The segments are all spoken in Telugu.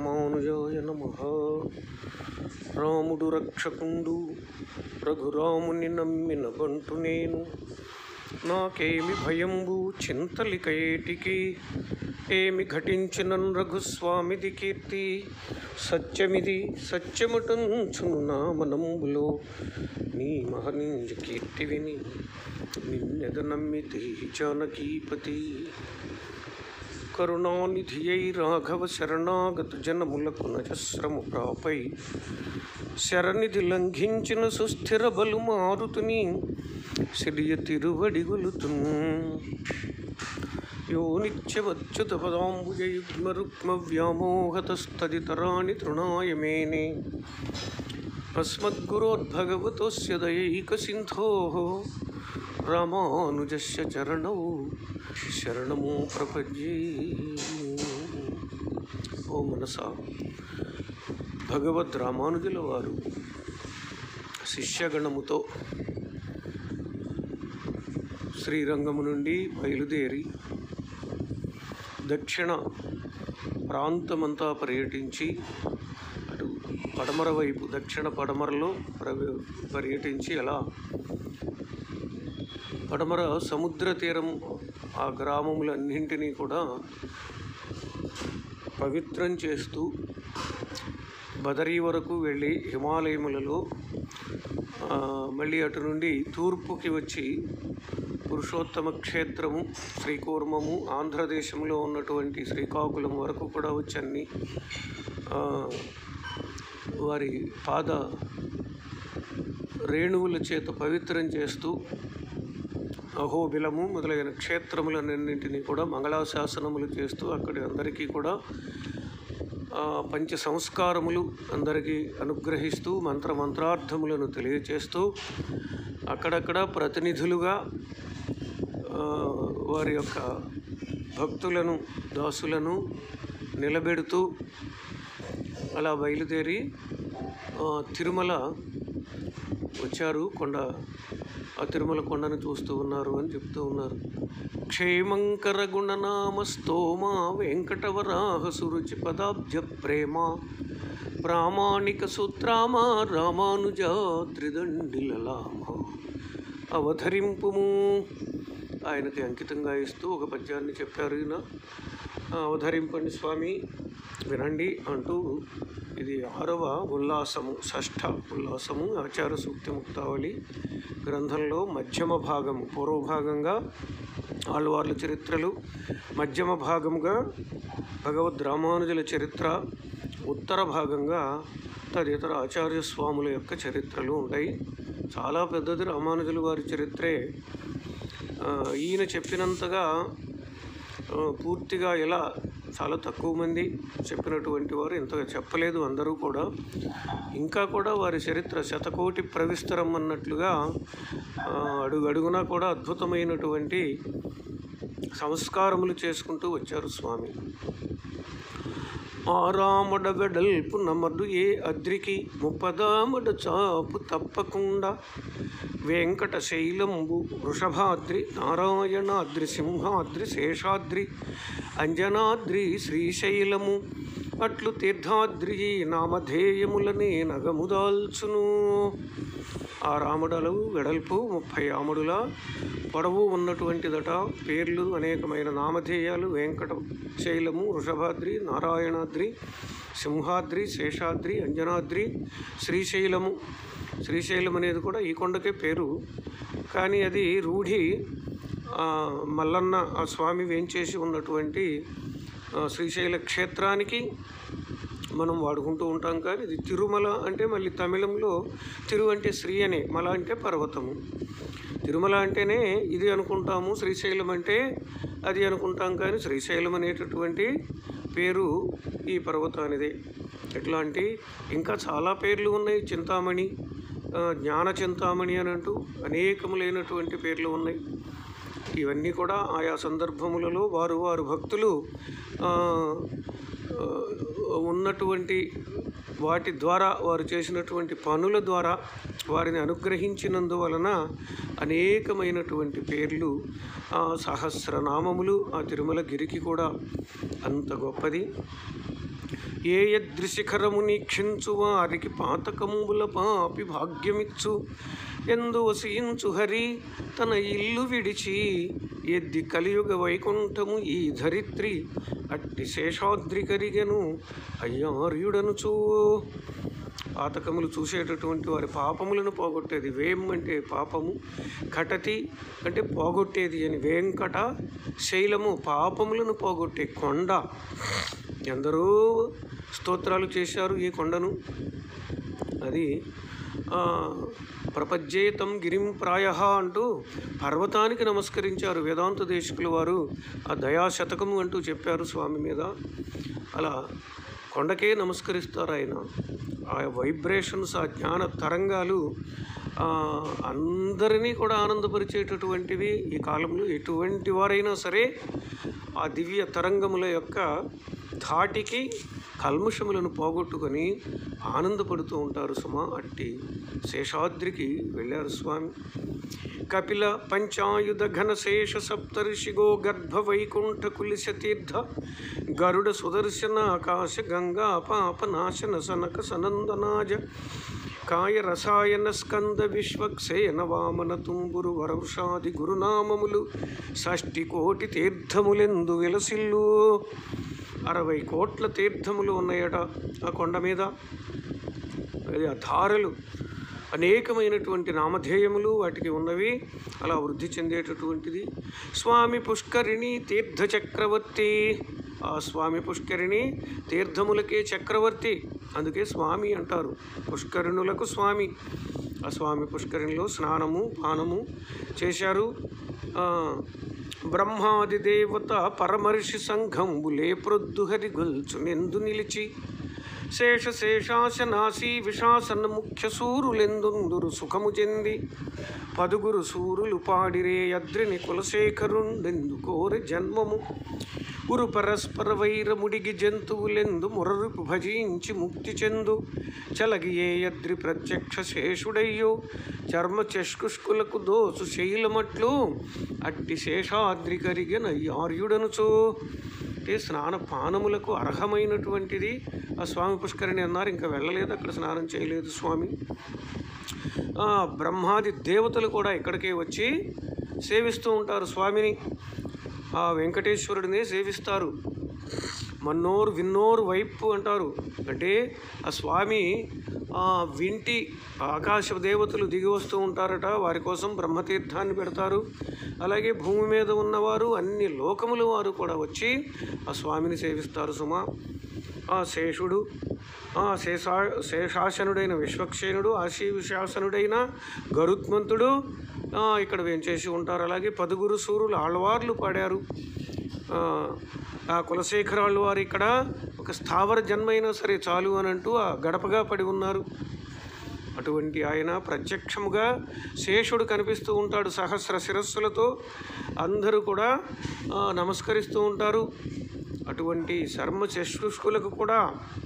రామానుజాయ నమ రాముడు రక్షకుండు రఘురాముని నమ్మిన బంటు నేను నాకేమి భయంబు చింతలిక ఏటికి ఏమి ఘటించిన రఘుస్వామిది కీర్తి సత్యమిది సత్యముటంచును నా మనంబులో నీ మహనీయ కీర్తి విని నిన్నెద నమ్మితే జానకీపతి కరుణానిధియై రాఘవ శరణాగత జనములకు నజస్రము ప్రాపై శరణిధి లంఘించిన సుస్థిర బలు మారుతుని సిరియ తిరువడి గొలుతున్ యో నిత్యవచ్యుత పదాంబుజయుగ్మ రుక్మ వ్యామోహతస్తదితరాణి తృణాయ మేనే अस्मद्गुरोद्भगवतोस्य दयैकसिन्धोः रामानुजस्य चरणौ शरणमो प्रपद्ये ఓ మనసా భగవద్ రామానుజుల వారు శిష్యగణముతో శ్రీరంగము నుండి బయలుదేరి దక్షిణ ప్రాంతమంతా పర్యటించి అటు పడమర వైపు దక్షిణ పడమరలో ప్రవే పర్యటించి అలా పడమర సముద్ర తీరం ఆ గ్రామములన్నింటినీ కూడా పవిత్రం చేస్తూ బదరీ వరకు వెళ్ళి హిమాలయములలో ఆ, మళ్ళీ అటు నుండి తూర్పుకి వచ్చి పురుషోత్తమ క్షేత్రము శ్రీకూర్మము ఆంధ్రదేశంలో ఉన్నటువంటి శ్రీకాకుళం వరకు కూడా వచ్చి అన్ని ఆ, వారి పాద రేణువుల చేత పవిత్రం చేస్తూ అహోబిలము మొదలైన క్షేత్రములన్నింటినీ కూడా మంగళాశాసనములు చేస్తూ అక్కడి అందరికీ కూడా ఆ, పంచ సంస్కారములు అందరికీ అనుగ్రహిస్తూ మంత్ర మంత్రార్థములను తెలియచేస్తూ అక్కడక్కడ ప్రతినిధులుగా ఆ, వారి యొక్క భక్తులను దాసులను నిలబెడుతూ అలా బయలుదేరి ఆ, తిరుమల వచ్చారు కొండ ఆ తిరుమల కొండను చూస్తూ ఉన్నారు అని చెప్తూ ఉన్నారు క్షేమంకర గుణనామ స్తోమ వెంకటవరాహ సురుచి పదాబ్జ ప్రేమ ప్రామాణిక సూత్రామ రామానుజ త్రిదండిలలామ అవధరింపుము ఆయనకి అంకితంగా ఇస్తూ ఒక పద్యాన్ని చెప్పారు ఈయన "ఆ, అవధరింపండి స్వామి వినండి అంటూ ఇది ఆరవ ఉల్లాసము షష్ఠ ఉల్లాసము ఆచార సూక్తి ముక్తావళి గ్రంథంలో మధ్యమ భాగము పూర్వ భాగంగా ఆళ్వార్ల చరిత్రలు మధ్యమ భాగముగా భగవద్ రామానుజుల చరిత్ర ఉత్తర భాగంగా తదితర ఆచార్య స్వాముల యొక్క చరిత్రలు ఉంటాయి చాలా పెద్దది రామానుజుల వారి చరిత్రే ఆ, ఈయన చెప్పినంతగా ఆ, పూర్తిగా ఎలా చాలా తక్కువ మంది చెప్పినటువంటి వారు ఇంతగా చెప్పలేదు అందరూ కూడా ఇంకా కూడా వారి చరిత్ర శతకోటి ప్రవిస్తరం అన్నట్లుగా ఆ, అడుగు అడుగునా కూడా అద్భుతమైనటువంటి సంస్కారములు చేసుకుంటూ వచ్చారు స్వామి ఆరామడ వెడల్పు నమడు ఏ అద్రికి ముప్పదామడ చాపు తప్పకుండా వెంకట శైలంబు వృషభాద్రి నారాయణాద్రి సింహాద్రి శేషాద్రి అంజనాద్రి శ్రీశైలము అట్లు తీర్థాద్రి నామధేయములనే నగముదాల్చును ఆ రాముడలు వెడల్పు ముప్పై ఆముడుల పొడవు ఉన్నటువంటిదట పేర్లు అనేకమైన నామధేయాలు వెంకట శైలము వృషభాద్రి నారాయణాద్రి సింహాద్రి శేషాద్రి అంజనాద్రి శ్రీశైలము శ్రీశైలం అనేది కూడా ఈ కొండకే పేరు కానీ అది రూఢి ఆ, మల్లన్న ఆ స్వామి వేంచేసి ఉన్నటువంటి ఆ, శ్రీశైల క్షేత్రానికి మనం వాడుకుంటూ ఉంటాం కానీ ఇది తిరుమల అంటే మళ్ళీ తమిళంలో తిరు అంటే శ్రీ అనే మల అంటే పర్వతము తిరుమల అంటేనే ఇది అనుకుంటాము శ్రీశైలం అంటే అది అనుకుంటాం కానీ శ్రీశైలం అనేటటువంటి పేరు ఈ పర్వతానిదే ఎట్లాంటి ఇంకా చాలా పేర్లు ఉన్నాయి చింతామణి ఆ, జ్ఞాన చింతామణి అని అంటూ అనేకములైనటువంటి పేర్లు ఉన్నాయి ఇవన్నీ కూడా ఆయా సందర్భములలో వారు వారు భక్తులు ఆ, ఆ, ఉన్నటువంటి వాటి ద్వారా వారు చేసినటువంటి పనుల ద్వారా వారిని అనుగ్రహించినందువలన అనేకమైనటువంటి పేర్లు ఆ సహస్రనామములు ఆ తిరుమల గిరికి కూడా అంత గొప్పది ఏ యదృశిఖరము నీక్షించు వారికి పాతకంబుల పాపి భాగ్యమిచ్చు ఎందు వసించు హరి తన ఇల్లు విడిచి ఎద్ది కలియుగ వైకుంఠము ఈ ధరిత్రి అట్టి శేషాద్రి కరిగెను అయ్యార్యుడనుచూ పాతకములు చూసేటటువంటి వారి పాపములను పోగొట్టేది వేం అంటే పాపము కటతి అంటే పోగొట్టేది అని వెంకట శైలము పాపములను పోగొట్టే కొండ ఎందరో స్తోత్రాలు చేశారు ఈ కొండను అది ఆ, ప్రపజ్యేతం గిరిం ప్రాయ అంటూ పర్వతానికి నమస్కరించారు వేదాంత దేశకులు వారు ఆ దయాశతకము అంటూ చెప్పారు స్వామి మీద అలా కొండకే నమస్కరిస్తారు ఆయన ఆ వైబ్రేషన్స్ ఆ జ్ఞాన తరంగాలు ఆ, అందరినీ కూడా ఆనందపరిచేటటువంటివి ఈ కాలంలో ఎటువంటి వారైనా సరే ఆ దివ్య తరంగముల యొక్క ధాటికి కల్ముషములను పోగొట్టుకొని ఆనందపడుతూ ఉంటారు సుమ అట్టి శేషాద్రికి వెళ్ళారు స్వామి కపిల పంచాయుధ ఘనశేష సప్తర్షిగో గర్భ వైకుంఠ కులిశ తీర్థ గరుడ సుదర్శన ఆకాశ గంగా పాప నాశన సనక సనందనాజ కాయ రసాయన స్కంద విశ్వక్సేన వామన తుంబురు వరవృషాది గురునామములు షష్టి కోటి తీర్థములెందు విలసిల్లు అరవై కోట్ల తీర్థములు ఉన్నాయట ఆ కొండ మీద అది ఆ ధారలు అనేకమైనటువంటి నామధేయములు వాటికి ఉన్నవి అలా వృద్ధి చెందేటటువంటిది స్వామి పుష్కరిణి తీర్థ చక్రవర్తి ఆ స్వామి పుష్కరిణి తీర్థములకే చక్రవర్తి అందుకే స్వామి అంటారు పుష్కరిణులకు స్వామి ఆ స్వామి పుష్కరిణిలో స్నానము పానము చేశారు ఆ, బ్రహ్మాది దేవత పరమర్షి సంఘంబులే ప్రొద్దుహరి గొల్చునెందు నిలిచి శేష శేషాశనాసి విశాసన ముఖ్య సూరులెందుందురు సుఖము చెంది పదుగురు సూరులు పాడిరే అద్రిని కులశేఖరుండెందు కోరి జన్మము ఉరు పరస్పర వైరముడిగి జంతువులెందు మురరుపు భజించి ముక్తి చెందు చలగి ఏ యద్రి ప్రత్యక్ష శేషుడయ్యో చర్మ చష్కుష్కులకు దోసు శైలమట్లు అట్టి శేషాద్రి కరిగిన ఆర్యుడనుచో అంటే స్నాన పానములకు అర్హమైనటువంటిది ఆ స్వామి పుష్కరిణి అన్నారు ఇంకా వెళ్ళలేదు అక్కడ స్నానం చేయలేదు స్వామి ఆ, బ్రహ్మాది దేవతలు కూడా ఇక్కడికే వచ్చి సేవిస్తూ ఉంటారు స్వామిని ఆ వెంకటేశ్వరుడిని సేవిస్తారు మన్నోరు విన్నోరు వైపు అంటారు అంటే ఆ స్వామి ఆ వింటి ఆకాశ దేవతలు దిగి వస్తూ ఉంటారట వారి కోసం బ్రహ్మతీర్థాన్ని పెడతారు అలాగే భూమి మీద ఉన్నవారు అన్ని లోకముల వారు కూడా వచ్చి ఆ స్వామిని సేవిస్తారు సుమా ఆ శేషుడు ఆ శేషా శేషాసనుడైన విశ్వక్సేనుడు ఆశీ విశాసనుడైన గరుత్మంతుడు ఆ, ఇక్కడ వేంచేసి ఉంటారు అలాగే పదుగురు సూరులు ఆళ్వార్లు పాడారు ఆ, ఆ కులశేఖరాళ్ళు వారు ఇక్కడ ఒక స్థావర జన్మైనా సరే చాలు అని అంటూ ఆ గడపగా పడి ఉన్నారు అటువంటి ఆయన ప్రత్యక్షముగా శేషుడు కనిపిస్తూ ఉంటాడు సహస్ర శిరస్సులతో అందరూ కూడా ఆ, నమస్కరిస్తూ ఉంటారు అటువంటి శర్మ శుష్కులకు కూడా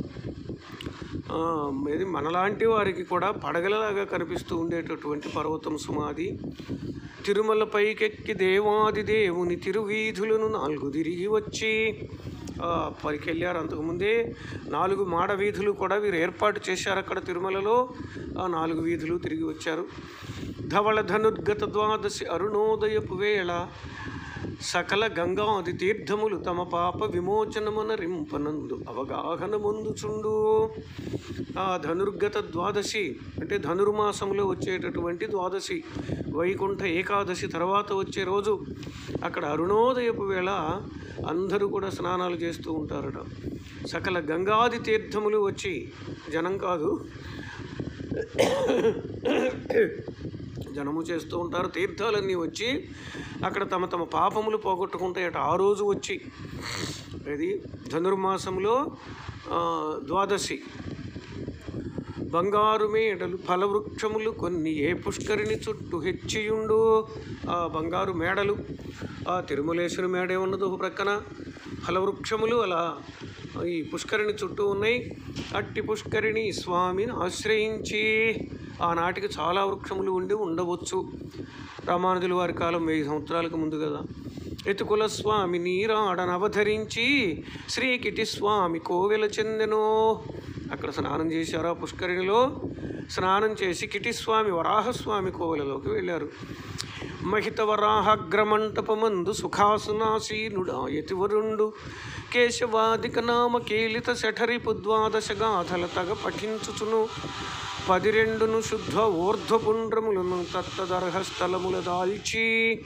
ఆ, ఇది మనలాంటి వారికి కూడా పడగలలాగా కనిపిస్తూ ఉండేటటువంటి పర్వతం సుమాది తిరుమల పైకెక్కి దేవాది దేవుని తిరువీధులను నాలుగు తిరిగి వచ్చి ఆ, పైకి వెళ్ళారు అంతకుముందే నాలుగు మాడ వీధులు కూడా వీరు ఏర్పాటు చేశారు అక్కడ తిరుమలలో ఆ నాలుగు వీధులు తిరిగి వచ్చారు ధవళ ధనుర్గత ద్వాదశి అరుణోదయపు వేళ సకల గంగాది తీర్థములు తమ పాప విమోచనమున రింపనందు అవగాహన ముందుచుండు ఆ ధనుర్గత ద్వాదశి అంటే ధనుర్మాసంలో వచ్చేటటువంటి ద్వాదశి వైకుంఠ ఏకాదశి తర్వాత వచ్చే రోజు అక్కడ అరుణోదయపు వేళ అందరూ కూడా స్నానాలు చేస్తూ ఉంటారట సకల గంగాది తీర్థములు వచ్చి జనం కాదు జనము చేస్తూ ఉంటారు తీర్థాలన్నీ వచ్చి అక్కడ తమ తమ పాపములు పోగొట్టుకుంటాయట ఆ రోజు వచ్చి ఇది ధనుర్మాసంలో ఆ, ద్వాదశి బంగారు మేడలు ఫలవృక్షములు కొన్ని ఏ పుష్కరిణి చుట్టూ హెచ్చియుండు ఆ బంగారు మేడలు ఆ తిరుమలేశ్వరి మేడ ఉన్నది ఒక ప్రక్కన ఫలవృక్షములు అలా ఈ పుష్కరిణి చుట్టూ ఉన్నాయి అట్టి పుష్కరిణి స్వామిని ఆశ్రయించి ఆనాటికి చాలా వృక్షములు ఉండి ఉండవచ్చు రామానుజుల వారి కాలం వెయ్యి సంవత్సరాలకు ముందు కదా ఎతుకుల స్వామి నీరాడనవధరించి శ్రీకిటి స్వామి కోవెల చెందెనో అక్కడ స్నానం చేశారు ఆ పుష్కరిణిలో స్నానం చేసి కిటిస్వామి వరాహస్వామి కోవెలలోకి వెళ్ళారు మహిత వరాహగ్రమంటపమందు సుఖాసునాసీనుడా యతివరుండు కేశవాదిక నామ కేలిత శఠరిపు ద్వాదశ గాథల తగ పఠించుచును పదిరెండును శుద్ధ ఊర్ధ్వపుండ్రములను తత్తదర్హ స్థలముల దాల్చి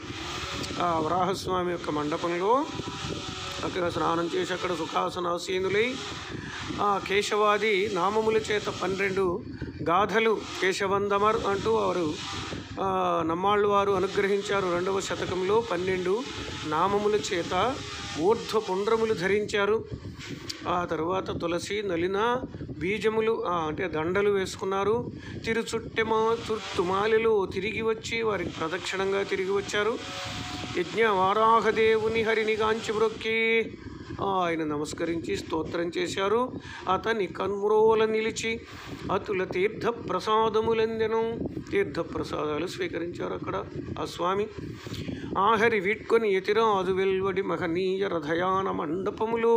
ఆ వరాహస్వామి యొక్క మండపంలో అక్కడ స్నానం చేసి అక్కడ సుఖాసనాసీనులై ఆ కేశవాది నామముల చేత పన్నెండు గాథలు కేశవందమర్ అంటూ వారు ఆ, నమ్మాళ్ళు వారు అనుగ్రహించారు రెండవ శతకంలో పన్నెండు నామముల చేత ఊర్ధ్వ పుండ్రములు ధరించారు ఆ తర్వాత తులసి నలిన బీజములు ఆ, అంటే దండలు వేసుకున్నారు తిరుచుట్టెమా తుర్తుమాలిలో తిరిగి వచ్చి వారికి ప్రదక్షిణంగా తిరిగి వచ్చారు యజ్ఞ వారాహదేవుని హరిని గాంచి మ్రొక్కి ఆయన నమస్కరించి స్తోత్రం చేశారు అతని కన్మురోల నిలిచి అతుల తీర్థ ప్రసాదములందెను తీర్థ ప్రసాదాలు స్వీకరించారు అక్కడ ఆ స్వామి ఆహరి వీడ్కొని ఎతిరాజు వెల్వడి మహనీయ రథయాన మండపములు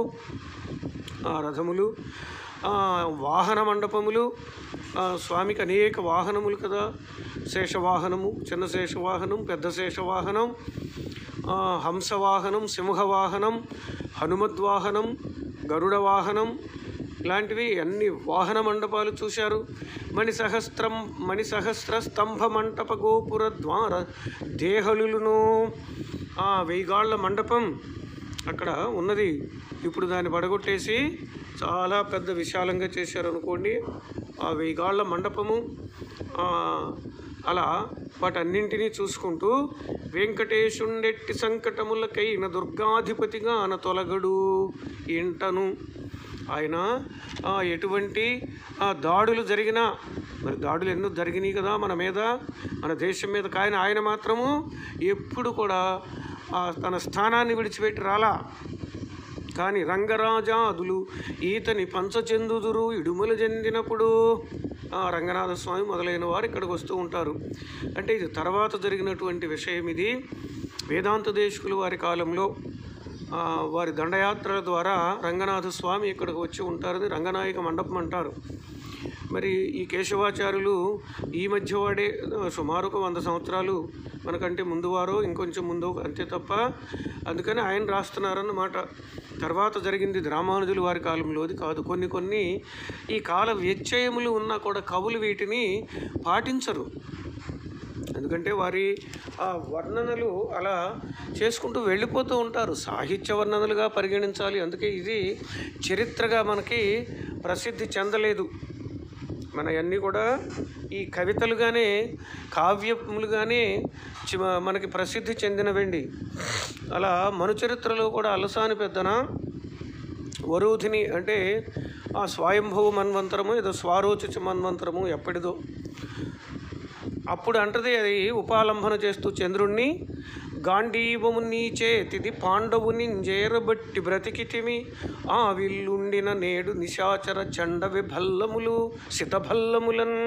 ఆ రథములు ఆ వాహన మండపములు ఆ స్వామికి అనేక వాహనములు కదా శేషవాహనము చిన్న శేషవాహనం పెద్ద శేషవాహనం ఆ, హంసవాహనం సింహవాహనం హనుమద్వాహనం గరుడ వాహనం ఇలాంటివి అన్ని వాహన మండపాలు చూశారు మణి సహస్రం మణి సహస్ర స్తంభ మంటప గోపుర ద్వార దేహలును ఆ వెయ్యిగాళ్ల మండపం అక్కడ ఉన్నది ఇప్పుడు దాన్ని పడగొట్టేసి చాలా పెద్ద విశాలంగా చేశారు అనుకోండి ఆ వెయ్యిగాళ్ల మండపము ఆ, అలా వాటన్నింటినీ చూసుకుంటూ వెంకటేశుండెట్టి సంకటములకైన దుర్గాధిపతిగా అన తొలగడు ఇంటను ఆయన ఆ, ఎటువంటి ఆ, దాడులు జరిగినా మరి దాడులు ఎన్నో జరిగినాయి కదా మన మీద మన దేశం మీద కానీ ఆయన మాత్రము ఎప్పుడు కూడా ఆ, తన స్థానాన్ని విడిచిపెట్టి రాలా కానీ రంగరాజాదులు ఈతని పంచచెందుదురు ఇడుమలు చెందినప్పుడు ఆ రంగనాథ స్వామి మొదలైన వారు ఇక్కడికి వస్తూ ఉంటారు అంటే ఇది తర్వాత జరిగినటువంటి విషయం ఇది వేదాంత దేశకులు వారి కాలంలో ఆ, వారి దండయాత్రల ద్వారా రంగనాథ స్వామి ఇక్కడికి వచ్చి ఉంటారని రంగనాయక మండపం అంటారు మరి ఈ కేశవాచార్యులు ఈ మధ్య వాడే ఆ, సుమారు ఒక వంద సంవత్సరాలు మనకంటే ముందు వారో ఇంకొంచెం ముందు అంతే తప్ప అందుకని ఆయన రాస్తున్నారన్నమాట తర్వాత జరిగింది ఇది రామానుజులు వారి కాలంలోది కాదు కొన్ని కొన్ని ఈ కాల వ్యత్యయములు ఉన్నా కూడా కవులు వీటిని పాటించరు ఎందుకంటే వారి ఆ వర్ణనలు అలా చేసుకుంటూ వెళ్ళిపోతూ ఉంటారు సాహిత్య వర్ణనలుగా పరిగణించాలి అందుకే ఇది చరిత్రగా మనకి ప్రసిద్ధి చెందలేదు మన అన్నీ కూడా ఈ కవితలుగానే కావ్యములుగానే చి- మనకి ప్రసిద్ధి చెందినవండి అలా మనుచరిత్రలో కూడా అలసాని పెద్దన వరూధిని అంటే ఆ స్వయంభవ మన్వంతరము ఏదో స్వారోచిత మన్వంతరము ఎప్పటిదో అప్పుడు అంటది అది ఉపాలంబన చేస్తూ చంద్రుణ్ణి గాంధీవము నీ చేతిది పాండవుని జేరబట్టి బ్రతికితిమి ఆ విల్లుండిన నేడు నిశాచర చండ విభల్లములు శితభల్లములన్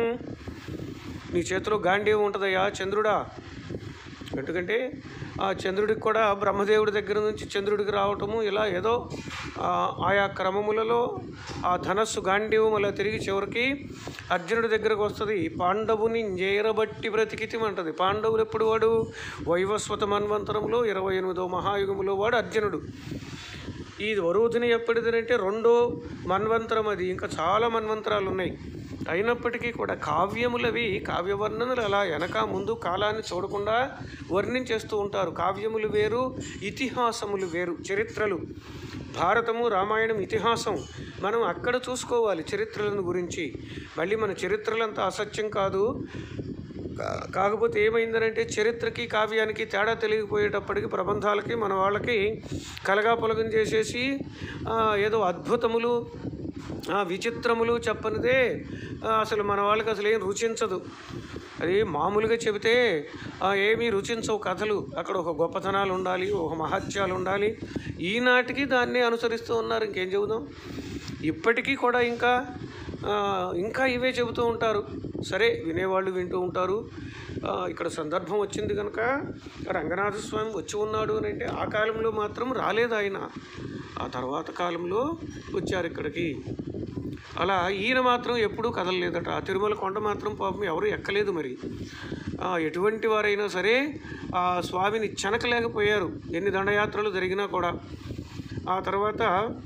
నీ చేతిలో గాంధీవం ఉంటుందయ్యా చంద్రుడా ఎందుకంటే ఆ చంద్రుడికి కూడా బ్రహ్మదేవుడి దగ్గర నుంచి చంద్రుడికి రావటము ఇలా ఏదో ఆ, ఆయా క్రమములలో ఆ ధనస్సు గాంధీవం అలా తిరిగి చివరికి అర్జునుడి దగ్గరకు వస్తుంది పాండవుని జేరబట్టి బ్రతికితి అంటది పాండవులు ఎప్పుడు వాడు వైవస్వత మన్వంతరంలో ఇరవై ఎనిమిదో మహాయుగములో వాడు అర్జునుడు ఈ వరుధిని ఎప్పటిదంటే రెండో మన్వంతరం అది ఇంకా చాలా మన్వంతరాలు ఉన్నాయి అయినప్పటికీ కూడా కావ్యములవి కావ్యవర్ణనలు అలా వెనక ముందు కాలాన్ని చూడకుండా వర్ణించేస్తూ ఉంటారు కావ్యములు వేరు ఇతిహాసములు వేరు చరిత్రలు భారతము రామాయణం ఇతిహాసం మనం అక్కడ చూసుకోవాలి చరిత్రలను గురించి మళ్ళీ మన చరిత్రలంతా అసత్యం కాదు కా- కాకపోతే ఏమైందనంటే చరిత్రకి కావ్యానికి తేడా తెలియకపోయేటప్పటికి ప్రబంధాలకి మన వాళ్ళకి కలగాపులగం చేసేసి ఆ, ఏదో అద్భుతములు ఆ, విచిత్రములు చెప్పనిదే ఆ, అసలు మన వాళ్ళకి అసలు ఏం రుచించదు అది మామూలుగా చెబితే ఆ, ఏమీ రుచించవు కథలు అక్కడ ఒక గొప్పతనాలు ఉండాలి ఒక మహత్యాలు ఉండాలి ఈనాటికి దాన్ని అనుసరిస్తూ ఉన్నారు ఇంకేం చెబుదాం ఇప్పటికీ కూడా ఇంకా ఆ, ఇంకా ఇవే చెబుతూ ఉంటారు సరే వినేవాళ్ళు వింటూ ఉంటారు ఆ, ఇక్కడ సందర్భం వచ్చింది కనుక రంగనాథ స్వామి వచ్చి ఉన్నాడు అని అంటే ఆ కాలంలో మాత్రం రాలేదు ఆయన ఆ తర్వాత కాలంలో వచ్చారు ఇక్కడికి అలా ఈయన మాత్రం ఎప్పుడూ కదలలేదట ఆ తిరుమల కొండ మాత్రం పాపం ఎవరు ఎక్కలేదు మరి ఆ, ఎటువంటి వారైనా సరే ఆ స్వామిని చెనకలేకపోయారు ఎన్ని దండయాత్రలు జరిగినా కూడా ఆ తర్వాత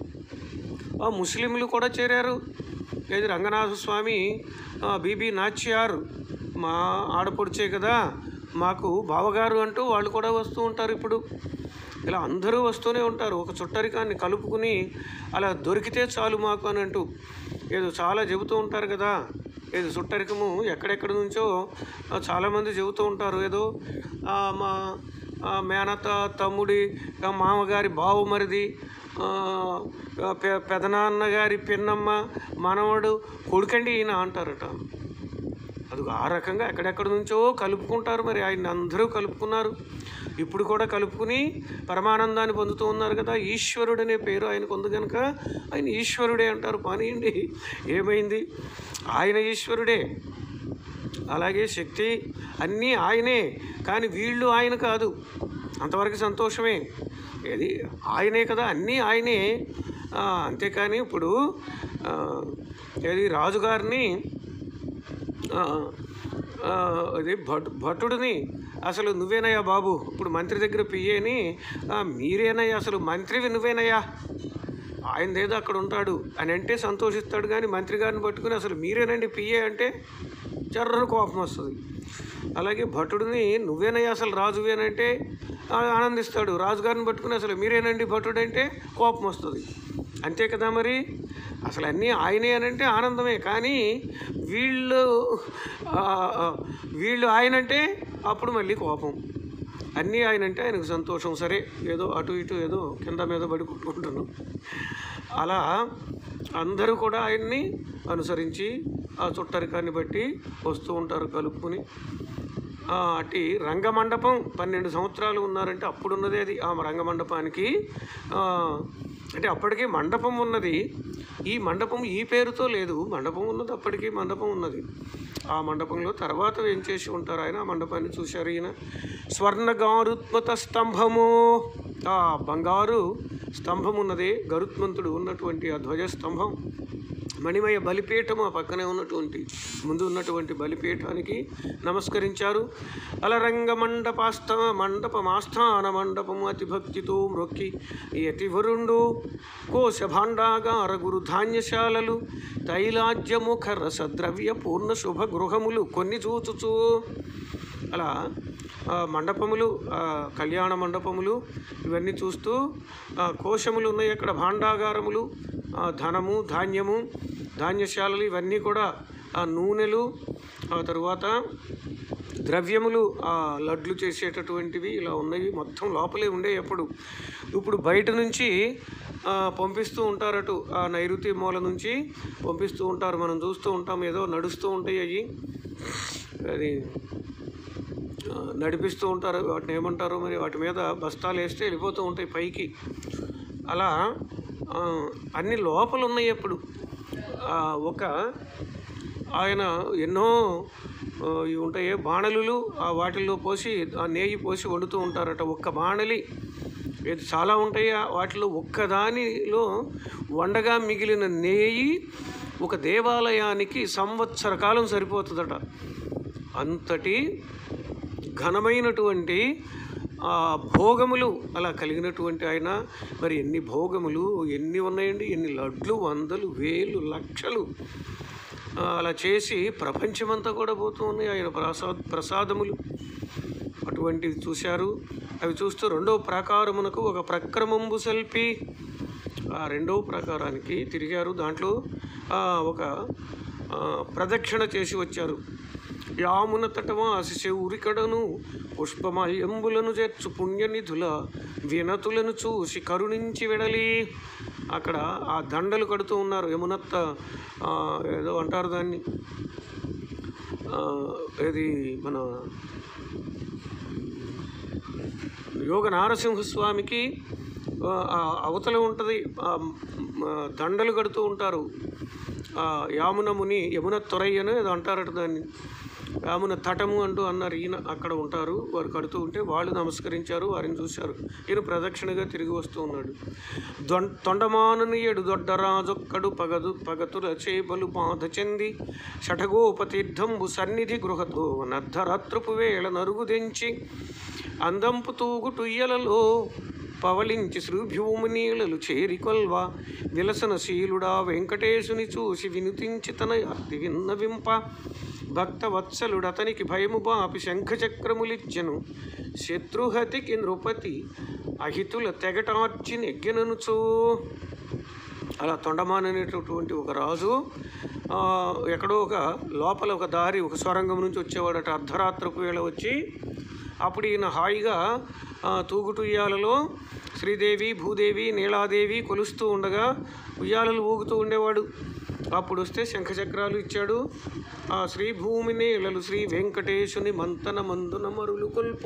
ఆ ముస్లింలు కూడా చేరారు ఏది రంగనాథ స్వామి ఆ, బీబీ నాచ్యార్ మా ఆడపడుచే కదా మాకు బావగారు అంటూ వాళ్ళు కూడా వస్తూ ఉంటారు ఇప్పుడు ఇలా అందరూ వస్తూనే ఉంటారు ఒక చుట్టరికాన్ని కలుపుకుని అలా దొరికితే చాలు మాకు అని అంటూ ఏదో చాలా చెబుతూ ఉంటారు కదా ఏదో చుట్టరికము ఎక్కడెక్కడ నుంచో ఆ, చాలామంది చెబుతూ ఉంటారు ఏదో ఆ, మా ఆ, మేనత్త తమ్ముడి ఆ, మామగారి బావుమరిది ఆ, పె పెదనాన్న గారి పిన్నమ్మ మనవడు కొడుకండి ఈయన అంటారట అది ఆ రకంగా ఎక్కడెక్కడ నుంచో కలుపుకుంటారు మరి ఆయన అందరూ కలుపుకున్నారు ఇప్పుడు కూడా కలుపుకుని పరమానందాన్ని పొందుతూ ఉన్నారు కదా ఈశ్వరుడు అనే పేరు ఆయనకు ఉంది కనుక ఆయన ఈశ్వరుడే అంటారు పానీయండి ఏమైంది ఆయన ఈశ్వరుడే అలాగే శక్తి అన్నీ ఆయనే కానీ వీళ్ళు ఆయన కాదు అంతవరకు సంతోషమే ఏది ఆయనే కదా అన్నీ ఆయనే ఆ, అంతేకాని ఇప్పుడు ఆ, ఏది రాజుగారిని ఆ, ఆ, అది భట్ భటుడిని అసలు నువ్వేనయ్యా బాబు ఇప్పుడు మంత్రి దగ్గర పియ్యేని "ఆ, మీరేనయ్యా అసలు మంత్రివి నువ్వేనయ్యా ఆయనదేదో అక్కడ ఉంటాడు అని అంటే సంతోషిస్తాడు కానీ మంత్రి గారిని పట్టుకుని అసలు మీరేనండి పియ్యే అంటే చర్రను కోపం వస్తుంది అలాగే భటుడిని నువ్వేనయ్యా అసలు రాజువేనంటే ఆ, ఆనందిస్తాడు రాజుగారిని పట్టుకుని అసలు మీరేనండి భటుడు అంటే కోపం వస్తుంది అంతే కదా మరి అసలు అన్నీ ఆయనే అని అంటే ఆనందమే కానీ వీళ్ళు ఆ, ఆ, వీళ్ళు ఆయనంటే అప్పుడు మళ్ళీ కోపం అన్నీ ఆయన అంటే ఆయనకు సంతోషం సరే ఏదో అటు ఇటు ఏదో కింద మీద పడి కొట్టుకుంటున్నాం అలా అందరూ కూడా ఆయన్ని అనుసరించి ఆ చుట్టరికాన్ని బట్టి వస్తూ ఉంటారు కలుపుకొని ఆ, అటు రంగమండపం పన్నెండు సంవత్సరాలు ఉన్నారంటే అప్పుడు ఉన్నది అది ఆ రంగమండపానికి ఆ, అంటే అప్పటికే మండపం ఉన్నది ఈ మండపం ఈ పేరుతో లేదు మండపం ఉన్నది అప్పటికి మండపం ఉన్నది ఆ మండపంలో తర్వాత ఏం చేసి ఉంటారు ఆయన ఆ మండపాన్ని చూశారు ఈయన స్వర్ణ గారుత్మత స్తంభము ఆ బంగారు స్తంభం ఉన్నది గరుత్మంతుడు ఉన్నటువంటి ఆ ధ్వజ స్తంభం మణిమయ బలిపీఠం ఆ పక్కనే ఉన్నటువంటి ముందు ఉన్నటువంటి బలిపీఠానికి నమస్కరించారు అలరంగ మండపాస్థ మండపమాస్థాన మండపము అతి భక్తితో మ్రొక్కి యతివరుండు కోశ భాండాగార గురు ధాన్యశాలలు తైలాజ్యముఖ రసద్రవ్య పూర్ణ శుభ గృహములు కొన్ని చూచుచూ అలా ఆ, మండపములు ఆ, కళ్యాణ మండపములు ఇవన్నీ చూస్తూ ఆ, కోశములు ఉన్నాయి అక్కడ భాండాగారములు ఆ, ధనము ధాన్యము ధాన్యశాలలు ఇవన్నీ కూడా ఆ నూనెలు ఆ తరువాత ద్రవ్యములు ఆ లడ్లు చేసేటటువంటివి ఇలా ఉన్నాయి మొత్తం లోపలే ఉండే ఎప్పుడు ఇప్పుడు బయట నుంచి ఆ, పంపిస్తూ ఉంటారటు ఆ నైరుతి మూల నుంచి పంపిస్తూ ఉంటారు మనం చూస్తూ ఉంటాం ఏదో నడుస్తూ ఉంటాయి అవి అది ఆ, నడిపిస్తూ ఉంటారు వాటిని ఏమంటారు మరి వాటి మీద బస్తాలు వేస్తే వెళ్ళిపోతూ ఉంటాయి పైకి అలా ఆ, అన్ని లోపల ఉన్నాయి అప్పుడు ఆ, ఒక ఆయన ఎన్నో ఆ, ఇవి ఉంటాయి బాణలులు ఆ వాటిల్లో పోసి ఆ నేయి పోసి వండుతూ ఉంటారట ఒక్క బాణలి ఇది చాలా ఉంటాయి ఆ వాటిలో ఒక్కదానిలో వండగా మిగిలిన నేయి ఒక దేవాలయానికి సంవత్సర కాలం సరిపోతుందట అంతటి ఘనమైనటువంటి ఆ భోగములు అలా కలిగినటువంటి ఆయన మరి ఎన్ని భోగములు ఎన్ని ఉన్నాయండి ఎన్ని లడ్లు వందలు వేలు లక్షలు ఆ, అలా చేసి ప్రపంచమంతా కూడా పోతూ ఉన్నాయి ఆయన ప్రసాద్ ప్రసాదములు అటువంటివి చూశారు అవి చూస్తూ రెండవ ప్రాకారమునకు ఒక ప్రక్రమంబు సల్పి ఆ రెండవ ప్రాకారానికి తిరిగారు దాంట్లో ఆ, ఒక ఆ, ప్రదక్షిణ చేసి వచ్చారు యామున తటమా ఉరికడను పుష్పమాల్యంబులను చేర్చు పుణ్యనిధుల వినతులను చూసి కరుణించి వెడలి అక్కడ ఆ దండలు కడుతూ ఉన్నారు యమునత్త ఆ, ఏదో అంటారు దాన్ని ఆ, ఏది మన యోగ నారసింహస్వామికి ఆ, ఆ అవతల ఉంటుంది ఆ, మ, దండలు కడుతూ ఉంటారు ఆ యామున ముని యమున తొరయ్యను ఏదో అంటారట దాన్ని యామున తటము అంటూ అన్నారు ఈయన అక్కడ ఉంటారు వారు కడుతూ ఉంటే వాళ్ళు నమస్కరించారు వారిని చూశారు ఈయన ప్రదక్షిణగా తిరిగి వస్తూ ఉన్నాడు దొం తొండమానుని ఏడు దొడ్డరాజొక్కడు పగదు పగతుల చేపలు బాధ చెంది షఠగోపతీర్థంబు సన్నిధి గృహతో నర్ధరాత్రపు వేళ నరుగు తెంచి అందంపు తూగుటుయ్యలలో పవలించి శ్రీభ్యూమునీళలు చేరికొల్వ విలసనశీలుడా వెంకటేశుని చూసి వినుతించి తన అతి విన్నవింప భక్తవత్సలుడతనికి భయము బాపి శంఖచక్రములిచ్చెను శత్రుహతికి నృపతి అహితుల తెగటార్చి నెగ్గెననుచో అలా తొండమాననేటటువంటి ఒక రాజు ఆ, ఎక్కడో ఒక లోపల ఒక దారి ఒక సొరంగం నుంచి వచ్చేవాడట అర్ధరాత్రకు వేళ వచ్చి అప్పుడు ఈయన హాయిగా ఆ, తూగుటు ఉయ్యాలలో శ్రీదేవి భూదేవి నీలాదేవి కొలుస్తూ ఉండగా ఉయ్యాలలు ఊగుతూ ఉండేవాడు అప్పుడు వస్తే శంఖచక్రాలు ఇచ్చాడు ఆ శ్రీ భూమి నీళ్ళలు శ్రీ వెంకటేశుని మంతన మందున మరులు కొల్పు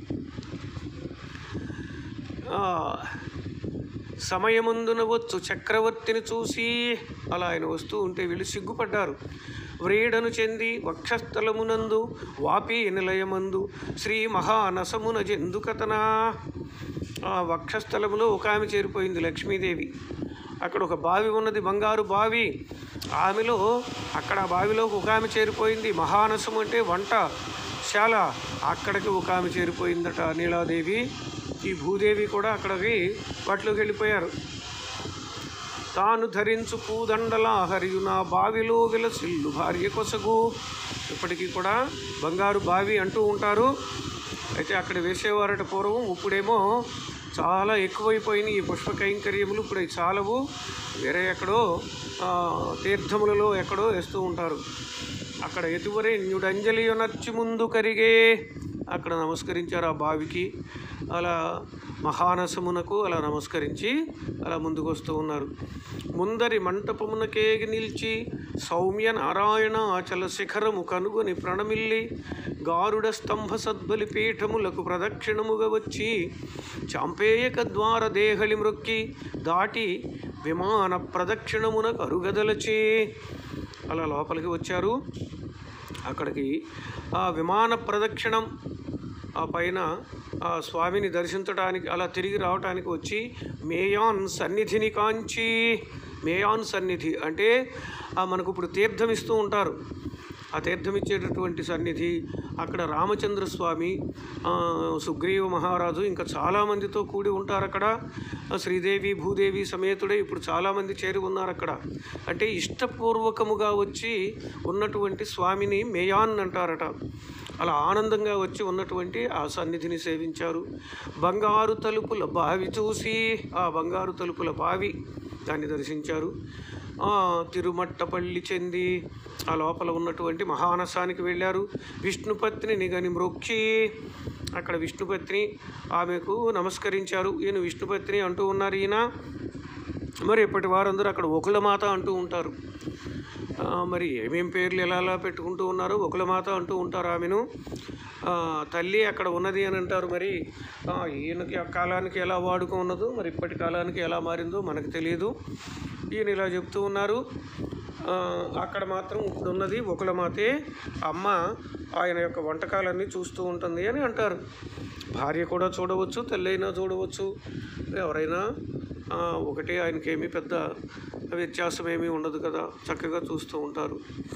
ఆ, సమయమందున వచ్చు చక్రవర్తిని చూసి అలా ఆయన వస్తూ ఉంటే వీళ్ళు సిగ్గుపడ్డారు వ్రీడను చెంది వక్షస్థలమునందు వాపి నిలయమందు శ్రీ మహానసమున జెందుకతనా ఆ వక్షస్థలములో ఒక ఆమె చేరిపోయింది లక్ష్మీదేవి అక్కడ ఒక బావి ఉన్నది బంగారు బావి ఆమెలో అక్కడ ఆ బావిలో ఒక ఆమె చేరిపోయింది మహానసం అంటే వంట శాల అక్కడికి ఒక ఆమె చేరిపోయిందట నీలాదేవి ఈ భూదేవి కూడా అక్కడికి వాటిలోకి వెళ్ళిపోయారు తాను ధరించు పూదండలా హరియు నా బావిలో విలసిల్లు భార్య కొసగు ఇప్పటికీ కూడా బంగారు బావి అంటూ ఉంటారు అయితే అక్కడ వేసేవారట పూర్వం ఇప్పుడేమో చాలా ఎక్కువైపోయినాయి ఈ పుష్ప కైంకర్యములు ఇప్పుడు అవి చాలవు వేరే ఎక్కడో ఆ, తీర్థములలో ఎక్కడో వేస్తూ ఉంటారు అక్కడ ఎటువరే న్యుడంజలి నచ్చి ముందు కరిగే అక్కడ నమస్కరించారు ఆ బావికి అలా మహానసమునకు అలా నమస్కరించి అలా ముందుకు వస్తూ ఉన్నారు ముందరి మంటపమునకేగి నిలిచి సౌమ్య నారాయణ అచల శిఖరము కనుగొని ప్రణమిల్లి గారుడ స్తంభ సద్బలి పీఠములకు ప్రదక్షిణముగా వచ్చి చాంపేయక ద్వార దేహళి మ్రొక్కి దాటి విమాన ప్రదక్షిణమునకు అరుగదలచి అలా లోపలికి వచ్చారు అక్కడికి ఆ విమాన ప్రదక్షిణం ఆ పైన ఆ స్వామిని దర్శించడానికి అలా తిరిగి రావటానికి వచ్చి మేయాన్ సన్నిధిని కాంచి మేయాన్ సన్నిధి అంటే ఆ మనకు ఇప్పుడు తీర్థం ఇస్తూ ఉంటారు ఆ తీర్థం ఇచ్చేటటువంటి సన్నిధి అక్కడ రామచంద్ర స్వామి ఆ, సుగ్రీవ మహారాజు ఇంకా చాలామందితో కూడి ఉంటారు అక్కడ ఆ, శ్రీదేవి భూదేవి సమేతుడే ఇప్పుడు చాలామంది చేరి ఉన్నారు అక్కడ అంటే ఇష్టపూర్వకముగా వచ్చి ఉన్నటువంటి స్వామిని మేయాన్ అంటారట అలా ఆనందంగా వచ్చి ఉన్నటువంటి ఆ సన్నిధిని సేవించారు బంగారు తలుపుల బావి చూసి ఆ బంగారు తలుపుల బావి దాన్ని దర్శించారు ఆ, తిరుమట్టపల్లి చెంది ఆ లోపల ఉన్నటువంటి మహానసానికి వెళ్ళారు విష్ణుపత్నిని గని మ్రొక్కి అక్కడ విష్ణుపత్ని ఆమెకు నమస్కరించారు ఈయన విష్ణుపత్ని అంటూ ఉన్నారు ఈయన మరి ఇప్పటి వారందరూ అక్కడ ఒకలమాత అంటూ ఉంటారు ఆ, మరి ఏమేం పేర్లు ఎలా ఎలా పెట్టుకుంటూ ఉన్నారో ఒకలమాత అంటూ ఉంటారు ఆమెను ఆ, తల్లి అక్కడ ఉన్నది అని అంటారు మరి ఆ, ఈయనకి ఆ కాలానికి ఎలా వాడుకున్నదో మరి ఇప్పటి కాలానికి ఎలా మారిందో మనకు తెలియదు ఈయన ఇలా చెప్తూ ఉన్నారు ఆ, అక్కడ మాత్రం ఇప్పుడు ఉన్నది ఒకలమాతే అమ్మ ఆయన యొక్క వంటకాలన్నీ చూస్తూ ఉంటుంది అని అంటారు భార్య కూడా చూడవచ్చు తల్లి అయినా చూడవచ్చు ఎవరైనా ఆ, ఒకటే ఆయనకేమీ పెద్ద వ్యత్యాసం ఏమీ ఉండదు కదా చక్కగా చూస్తూ ఉంటారు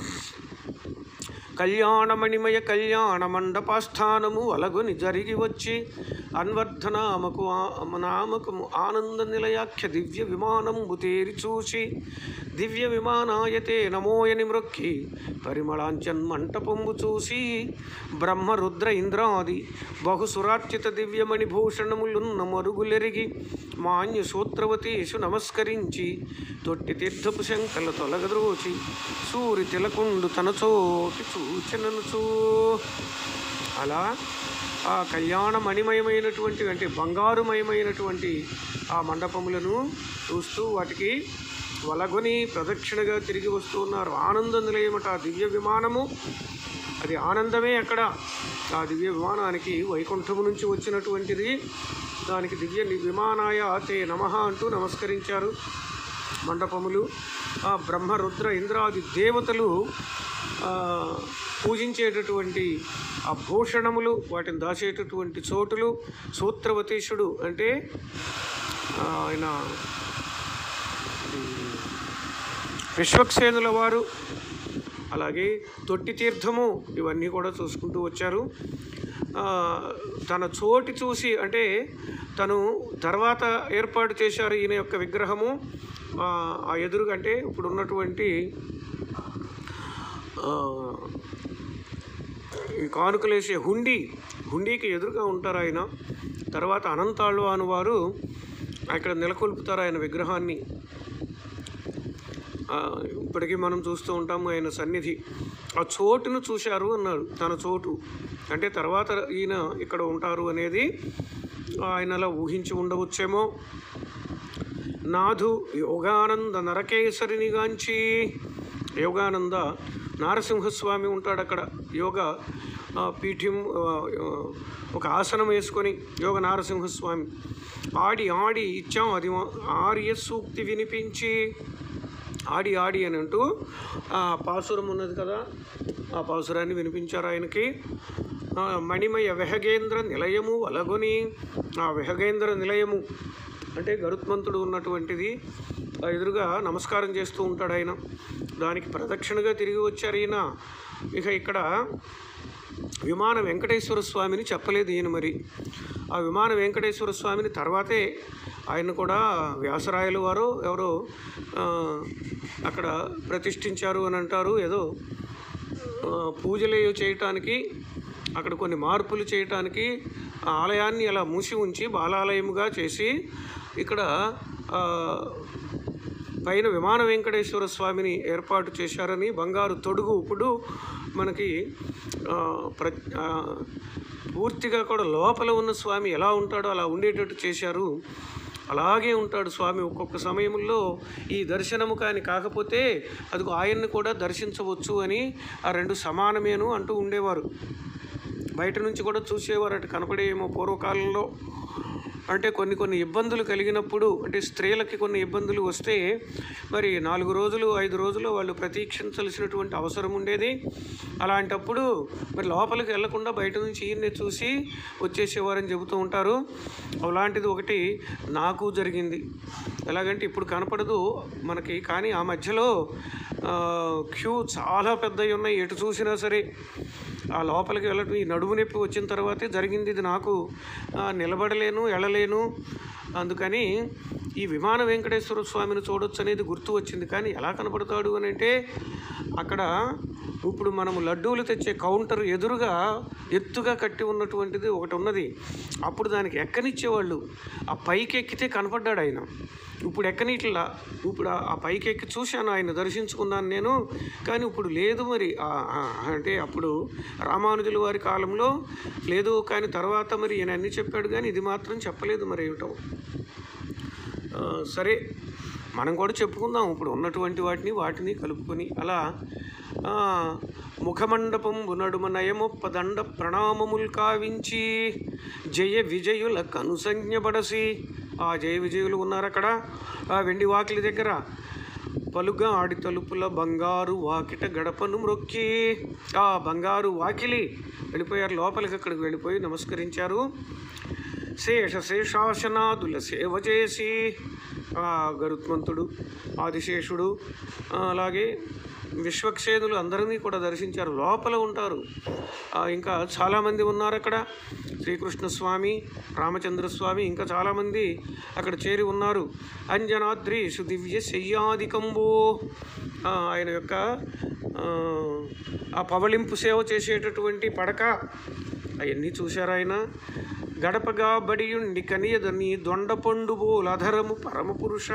కళ్యాణమణిమయ కళ్యాణ మండపాస్థానము అలగుని జరిగి వచ్చి అన్వర్ధనామకు ఆ- నామకు ఆనంద నిలయాఖ్య దివ్య విమానంబు తేరి చూసి దివ్య విమానాయతే నమోయని మ్రొక్కి పరిమళాంచన్ మంటపంబు చూసి బ్రహ్మ రుద్ర ఇంద్రాది బహుసురార్చిత దివ్యమణి భూషణములున్న మరుగులెరిగి మాన్య సూత్రవతీషు నమస్కరించి తొట్టి తీర్థపు శంకల తొలగద్రోచి సూరి తిలకుండు తన చోటి చూచననుచూ అలా ఆ కళ్యాణ మణిమయమైనటువంటి అంటే బంగారుమయమైనటువంటి ఆ మండపములను చూస్తూ వాటికి వలగొని ప్రదక్షిణగా తిరిగి వస్తూ ఉన్నారు ఆనంద నిలయమట ఆ దివ్య విమానము అది ఆనందమే అక్కడ ఆ దివ్య విమానానికి వైకుంఠము నుంచి వచ్చినటువంటిది దానికి దివ్య ని- విమానాయ తే నమ అంటూ నమస్కరించారు మండపములు ఆ బ్రహ్మ రుద్ర ఇంద్రాది దేవతలు ఆ, పూజించేటటువంటి ఆ భూషణములు వాటిని దాచేటటువంటి చోటులు సూత్రవతీశుడు అంటే ఆ, ఆయన విశ్వక్సేనుల వారు అలాగే తొట్టి తీర్థము ఇవన్నీ కూడా చూసుకుంటూ వచ్చారు ఆ, తన చోటి చూసి అంటే తను తర్వాత ఏర్పాటు చేశారు ఈయన యొక్క విగ్రహము ఆ, ఆ ఎదురుగా అంటే ఇప్పుడు ఉన్నటువంటి ఆ, ఈ కానుకలేసే హుండీ హుండీకి ఎదురుగా ఉంటారు ఆయన తర్వాత అనంతాళ్వాను వారు అక్కడ నెలకొల్పుతారు ఆయన విగ్రహాన్ని ఆ, ఇప్పటికీ మనం చూస్తూ ఉంటాము ఆయన సన్నిధి ఆ చోటును చూశారు అన్నారు తన చోటు అంటే తర్వాత ఈయన ఇక్కడ ఉంటారు అనేది ఆయన అలా ఊహించి ఉండవచ్చేమో నాథు యోగానంద నరకేసరిని గాంచి యోగానంద నారసింహస్వామి ఉంటాడు అక్కడ యోగ ఆ, పీఠ్యం ఆ, ఆ, ఒక ఆసనం వేసుకొని యోగ నారసింహస్వామి ఆడి ఆడి ఇచ్చాం అది మా- ఆర్య సూక్తి వినిపించి ఆడి ఆడి అని అంటూ ఆ పాసురం ఉన్నది కదా ఆ పాసురాన్ని వినిపించారు ఆయనకి ఆ, మణిమయ వెహగేంద్ర నిలయము వలగొని ఆ వెహగేంద్ర నిలయము అంటే గరుత్మంతుడు ఉన్నటువంటిది ఆ ఎదురుగా నమస్కారం చేస్తూ ఉంటాడు ఆయన దానికి ప్రదక్షిణగా తిరిగి వచ్చారు ఈయన ఇక ఇక్కడ విమాన వెంకటేశ్వర స్వామిని చెప్పలేదు ఈయన మరి ఆ విమాన వెంకటేశ్వర స్వామిని తర్వాతే ఆయన కూడా వ్యాసరాయలు వారు ఎవరో ఆ, అక్కడ ప్రతిష్ఠించారు అని అంటారు ఏదో ఆ, పూజలు చేయటానికి అక్కడ కొన్ని మార్పులు చేయటానికి ఆ ఆలయాన్ని అలా మూసి ఉంచి బాలాలయముగా చేసి ఇక్కడ ఆ, పైన విమాన వెంకటేశ్వర స్వామిని ఏర్పాటు చేశారని బంగారు తొడుగు ఇప్పుడు మనకి ఆ, ప్ర ఆ, పూర్తిగా కూడా లోపల ఉన్న స్వామి ఎలా ఉంటాడో అలా ఉండేటట్టు చేశారు అలాగే ఉంటాడు స్వామి ఒక్కొక్క సమయంలో ఈ దర్శనము కానీ కాకపోతే అది ఆయన్ని కూడా దర్శించవచ్చు అని ఆ రెండు సమానమేను అంటూ ఉండేవారు బయట నుంచి కూడా చూసేవారు అటు కనపడేమో పూర్వకాలంలో అంటే కొన్ని కొన్ని ఇబ్బందులు కలిగినప్పుడు అంటే స్త్రీలకి కొన్ని ఇబ్బందులు వస్తే మరి నాలుగు రోజులు ఐదు రోజులు వాళ్ళు ప్రతీక్షించాల్సినటువంటి అవసరం ఉండేది అలాంటప్పుడు మరి లోపలికి వెళ్లకుండా బయట నుంచి ఈయన్ని చూసి వచ్చేసేవారని చెబుతూ ఉంటారు అలాంటిది ఒకటి నాకు జరిగింది ఎలాగంటే ఇప్పుడు కనపడదు మనకి కానీ ఆ మధ్యలో ఆ, క్యూ చాలా పెద్దవి ఉన్నాయి ఎటు చూసినా సరే ఆ లోపలికి వెళ్ళటం ఈ నడుము నొప్పి వచ్చిన తర్వాతే జరిగింది ఇది నాకు ఆ, నిలబడలేను ఎళ్ళలేను అందుకని ఈ విమాన వెంకటేశ్వర స్వామిని చూడొచ్చు అనేది గుర్తు వచ్చింది కానీ ఎలా కనపడతాడు అని అంటే అక్కడ ఇప్పుడు మనము లడ్డూలు తెచ్చే కౌంటర్ ఎదురుగా ఎత్తుగా కట్టి ఉన్నటువంటిది ఒకటి ఉన్నది అప్పుడు దానికి ఎక్కనిచ్చేవాళ్ళు ఆ పైకి ఎక్కితే కనపడ్డాడు ఆయన ఇప్పుడు ఎక్కనిట్లా ఇప్పుడు ఆ- ఆ పైకి ఎక్కి చూశాను ఆయన దర్శించుకున్నాను నేను కానీ ఇప్పుడు లేదు మరి ఆ- ఆ- అంటే అప్పుడు రామానుజుల వారి కాలంలో లేదు కానీ తర్వాత మరి ఈయన అన్ని చెప్పాడు కానీ ఇది మాత్రం చెప్పలేదు మరి ఏమిటో ఆ, సరే మనం కూడా చెప్పుకుందాం ఇప్పుడు ఉన్నటువంటి వాటిని వాటిని కలుపుకొని అలా ఆ, ముఖమండపం నడుమ నయమొప్ప దండ ప్రణామముల్ కావించి జయ విజయుల కనుసంజ్ఞబడసి ఆ జయ విజయులు ఉన్నారు అక్కడ ఆ వెండి వాకిలి దగ్గర పలుగా ఆడి తలుపుల బంగారు వాకిట గడపను మ్రొక్కి ఆ బంగారు వాకిలి వెళ్ళిపోయారు లోపలికి అక్కడికి వెళ్ళిపోయి నమస్కరించారు శేష శేషాసనాదుల సేవ చేసి ఆ గరుత్మంతుడు ఆదిశేషుడు ఆ, అలాగే విశ్వక్సేనులు అందరినీ కూడా దర్శించారు లోపల ఉంటారు ఆ, ఇంకా చాలామంది ఉన్నారు అక్కడ శ్రీకృష్ణ స్వామి రామచంద్ర స్వామి ఇంకా చాలామంది అక్కడ చేరి ఉన్నారు అంజనాద్రి సుదివ్య శయ్యాదికంబో ఆ, ఆయన యొక్క ఆ, ఆ పవళింపు సేవ చేసేటటువంటి పడక అవన్నీ చూశారు ఆయన గడపగా బడియుండి కనియదని దొండపండు బోలధరము పరమ పురుష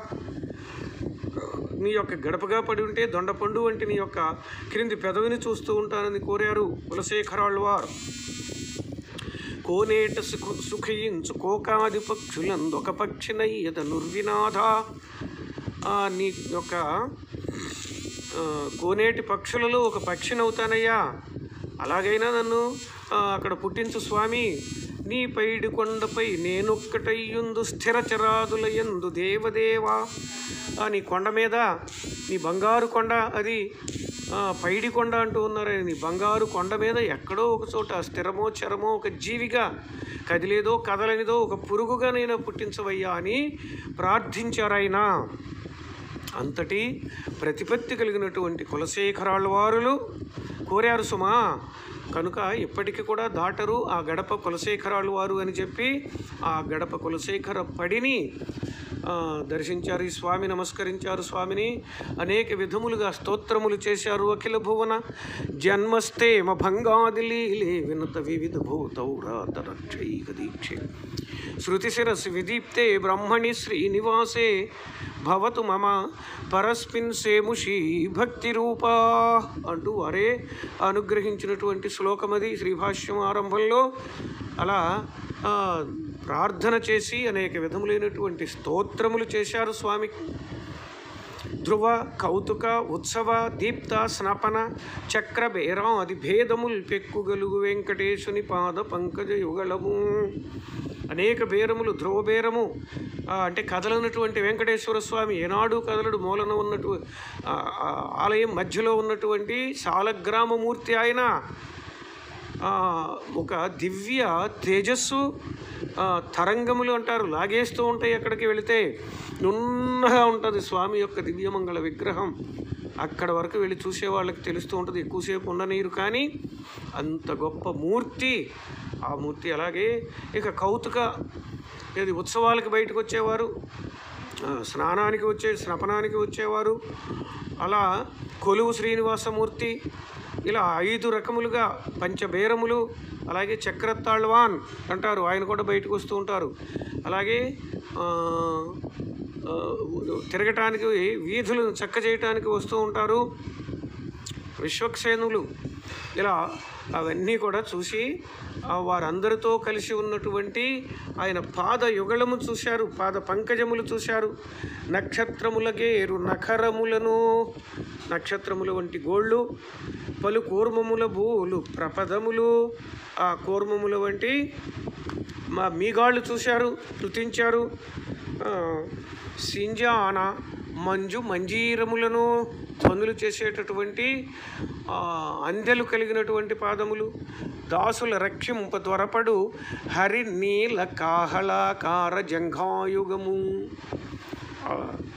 నీ యొక్క గడపగా పడి ఉంటే దొండపండు వంటి నీ యొక్క క్రింది పెదవిని చూస్తూ ఉంటానని కోరారు కులశేఖరాళ్వారు కోనేట సుఖ సుఖయించు కోకాది పక్షులందొక పక్షినయ్యద నుర్వినాథ ఆ, నీ యొక్క ఆ, కోనేటి పక్షులలో ఒక పక్షినవుతానయ్యా అలాగైనా నన్ను ఆ, అక్కడ పుట్టించు స్వామి నీ పైడి కొండపై నేనొక్కటయ్యుందు స్థిరచరాదుల ఎందు దేవదేవా ఆ, నీ కొండ మీద నీ బంగారు కొండ అది ఆ, పైడి కొండ అంటూ ఉన్నారు నీ బంగారు కొండ మీద ఎక్కడో ఒక చోట స్థిరమో చరమో ఒక జీవిగా కదిలేదో కదలనిదో ఒక పురుగుగా నేను పుట్టించవయ్యా అని ప్రార్థించారాయన అంతటి ప్రతిపత్తి కలిగినటువంటి కులశేఖరాళ్ళ వారులు కోరారు సుమా కనుక ఇప్పటికీ కూడా దాటరు ఆ గడప కులశేఖరాళ్ళు వారు అని చెప్పి ఆ గడప కులశేఖర పడిని ఆ, దర్శించారు ఈ స్వామి నమస్కరించారు స్వామిని అనేక విధములుగా స్తోత్రములు చేశారు అఖిల భువన జన్మస్తేమ భంగాదిలీలే వినత వివిధ భూతౌరాతరక్షైక దీక్షే శృతిశిరసి విదీప్తే బ్రహ్మణి శ్రీనివాసే భవతు మమ పరస్మిన్ సేముషి భక్తి రూపా అంటూ వారే అనుగ్రహించినటువంటి శ్లోకమది శ్రీభాష్యం ఆరంభంలో అలా ఆ, ప్రార్థన చేసి అనేక విధములైనటువంటి స్తోత్రములు చేశారు స్వామికి ధ్రువ కౌతుక ఉత్సవ దీప్త స్నపన చక్ర బేరం అది భేదముల్ పెక్కుగలుగు వెంకటేశుని పాద పంకజ యుగళము అనేక బేరములు ధ్రువ బేరము ఆ, అంటే కదలనటువంటి వెంకటేశ్వర స్వామి ఏనాడు కదలడు మూలన ఉన్నటు ఆ, ఆ, ఆలయం మధ్యలో ఉన్నటువంటి సాలగ్రామమూర్తి ఆయన ఆ, ఒక దివ్య తేజస్సు ఆ, తరంగములు అంటారు లాగేస్తూ ఉంటాయి అక్కడికి వెళితే నున్నగా ఉంటుంది స్వామి యొక్క దివ్యమంగళ విగ్రహం అక్కడ వరకు వెళ్ళి చూసే వాళ్ళకి తెలుస్తూ ఉంటుంది ఎక్కువసేపు ఉండనీరు కానీ అంత గొప్ప మూర్తి ఆ మూర్తి అలాగే ఇక కౌతుక ఏది ఉత్సవాలకు బయటకు వచ్చేవారు ఆ, స్నానానికి వచ్చే స్నపనానికి వచ్చేవారు అలా కొలువు శ్రీనివాసమూర్తి ఇలా ఐదు రకములుగా పంచబేరములు అలాగే చక్రతాళ్వాన్ అంటారు ఆయన కూడా బయటకు వస్తూ ఉంటారు అలాగే ఆ, ఆ, తిరగటానికి వీధులను చక్క చేయటానికి వస్తూ ఉంటారు విశ్వక్సేనులు ఇలా అవన్నీ కూడా చూసి ఆ వారందరితో కలిసి ఉన్నటువంటి ఆయన పాద యుగళము చూశారు పాద పంకజములు చూశారు నక్షత్రముల గేరు నఖరములను నక్షత్రముల వంటి గోళ్ళు పలు కూర్మముల భూలు ప్రపదములు ఆ కూర్మముల వంటి మా మీగాళ్ళు చూశారు స్తుతించారు ఆ, సింజాన మంజు మంజీరములను ధ్వనులు చేసేటటువంటి ఆ, అందెలు కలిగినటువంటి పాదములు దాసుల రక్షింప త్వరపడు హరి నీల కాహళాకార జంఘాయుగము ఆ,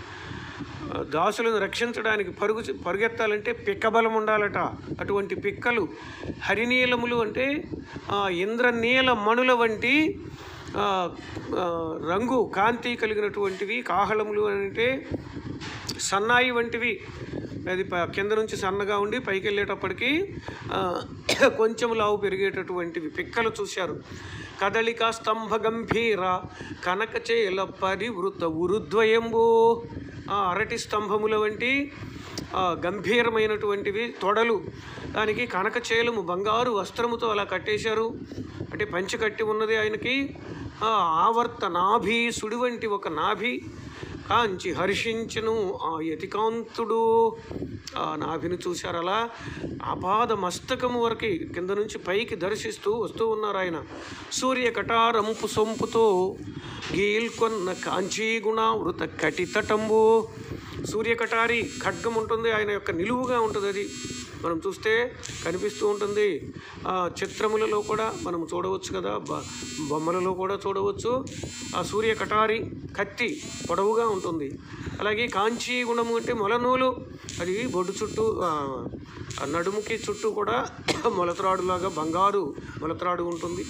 దాసులను రక్షించడానికి పరుగు పరుగెత్తాలంటే పిక్కబలం ఉండాలట అటువంటి పిక్కలు హరినీలములు అంటే ఆ, ఇంద్రనీల మణుల వంటి ఆ, ఆ, రంగు కాంతి కలిగినటువంటివి కాహళములు అంటే సన్నాయి వంటివి అది ప- కింద నుంచి సన్నగా ఉండి పైకి వెళ్ళేటప్పటికి ఆ, కొంచెం లావు పెరిగేటటువంటివి పిక్కలు చూశారు కదలిక స్తంభ గంభీర కనకచేల పరివృత ఉరుద్వయంబు ఆ, అరటి స్తంభముల వంటి ఆ, గంభీరమైనటువంటివి తొడలు దానికి కనకచేలము బంగారు వస్త్రముతో అలా కట్టేశారు అంటే పంచి కట్టి ఉన్నది ఆయనకి ఆ, ఆవర్త నాభి సుడి వంటి ఒక నాభి కాంచి హర్షించును ఆ యతికాంతుడు ఆ నాభిని చూశారు అలా ఆపాద మస్తకము వరకు కింద నుంచి పైకి దర్శిస్తూ వస్తూ ఉన్నారు ఆయన సూర్య కటారంపు సొంపుతో గీల్కొన్న కాంచీగుణ వృత కటితటంబు సూర్యకటారి ఖడ్గం ఉంటుంది ఆయన యొక్క నిలువుగా ఉంటుంది అది మనం చూస్తే కనిపిస్తూ ఉంటుంది ఆ చిత్రములలో కూడా మనం చూడవచ్చు కదా బ- బొమ్మలలో కూడా చూడవచ్చు ఆ సూర్య కటారి కత్తి పొడవుగా ఉంటుంది అలాగే కాంచీ గుణము అంటే మొలనూలు అది బొడ్డు చుట్టూ ఆ, ఆ నడుముకి చుట్టూ కూడా మొలత్రాడులాగా బంగారు మొలత్రాడు ఉంటుంది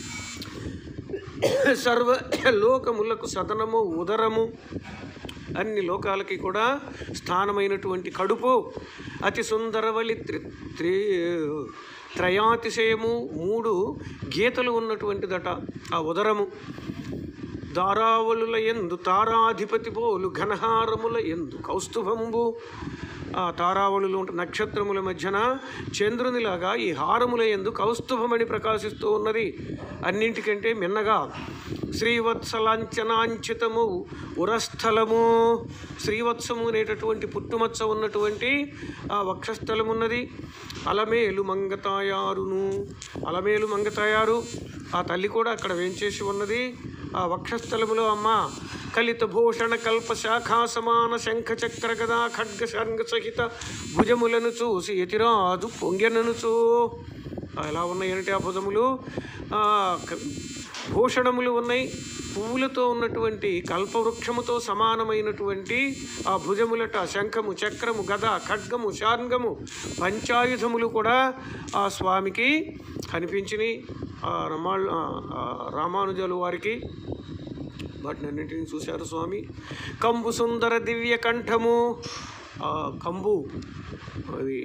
సర్వ లోకములకు సదనము ఉదరము అన్ని లోకాలకి కూడా స్థానమైనటువంటి కడుపు అతి సుందరవళి త్రి త్రి త్రయాతిశయము మూడు గీతలు ఉన్నటువంటిదట ఆ ఉదరము దారావళుల ఎందు తారాధిపతి పోలు ఘనహారముల ఎందు కౌస్తుభంబు ఆ తారావళులు ఉంట నక్షత్రముల మధ్యన చంద్రునిలాగా ఈ హారముల ఎందు కౌస్తుభమని ప్రకాశిస్తూ ఉన్నది అన్నింటికంటే మిన్నగా శ్రీవత్సలాంఛనాంచితము ఉరస్థలము శ్రీవత్సము అనేటటువంటి పుట్టుమచ్చ ఉన్నటువంటి ఆ వక్షస్థలం ఉన్నది అలమేలు మంగతాయారును అలమేలు మంగతాయారు ఆ తల్లి కూడా అక్కడ వేంచేసి ఉన్నది ఆ వక్షస్థలములో అమ్మ కలిత భూషణ కల్ప శాఖా సమాన శంఖ చక్ర గదా ఖడ్గ శంఖ సహిత భుజములను చూసి యతిరాజు పొంగెననుచు ఆ, ఎలా ఉన్నాయంటే ఆ భుజములు ఆ, క- భూషణములు ఉన్నాయి పువ్వులతో ఉన్నటువంటి కల్పవృక్షముతో సమానమైనటువంటి ఆ భుజములట శంఖము చక్రము గద ఖడ్గము శార్ంగము పంచాయుధములు కూడా ఆ స్వామికి కనిపించినాయి ఆ రమాళ్ ఆ, ఆ రామానుజుల వారికి వాటినన్నింటినీ చూశారు స్వామి కంబు సుందర దివ్య కంఠము ఆ కంబు అది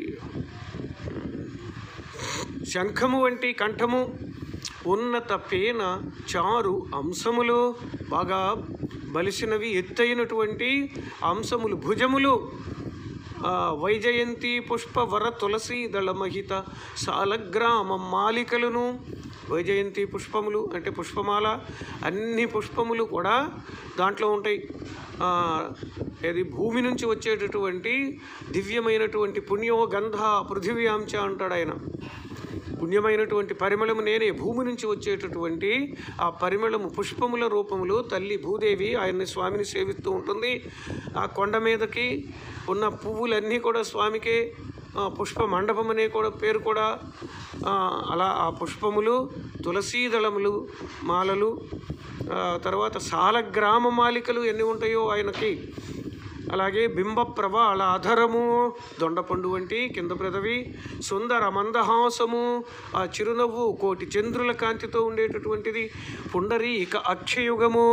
శంఖము వంటి కంఠము ఉన్నత పేన చారు అంశములు బాగా బలిసినవి ఎత్తైనటువంటి అంశములు భుజములు ఆ, వైజయంతి పుష్ప వర తులసి దళమహిత సాలగ్రామ మాలికలను వైజయంతి పుష్పములు అంటే పుష్పమాల అన్ని పుష్పములు కూడా దాంట్లో ఉంటాయి ఆ, ఇది భూమి నుంచి వచ్చేటటువంటి దివ్యమైనటువంటి పుణ్యో గంధ పృథివ్యాంశ అంటాడు ఆయన పుణ్యమైనటువంటి పరిమళము నేనే భూమి నుంచి వచ్చేటటువంటి ఆ పరిమళము పుష్పముల రూపములో తల్లి భూదేవి ఆయన్ని స్వామిని సేవిస్తూ ఉంటుంది ఆ కొండ మీదకి ఉన్న పువ్వులన్నీ కూడా స్వామికే ఆ, పుష్ప మండపం అనే కూడా పేరు కూడా ఆ, అలా ఆ పుష్పములు తులసీదళములు మాలలు ఆ, తర్వాత సాలగ్రామ మాలికలు ఎన్ని ఉంటాయో ఆయనకి అలాగే బింబ ప్రవాళ అధరము దొండపండు వంటి కింద పెదవి సుందర మందహాసము ఆ చిరునవ్వు కోటి చంద్రుల కాంతితో ఉండేటటువంటిది పుండరీక అక్షయుగము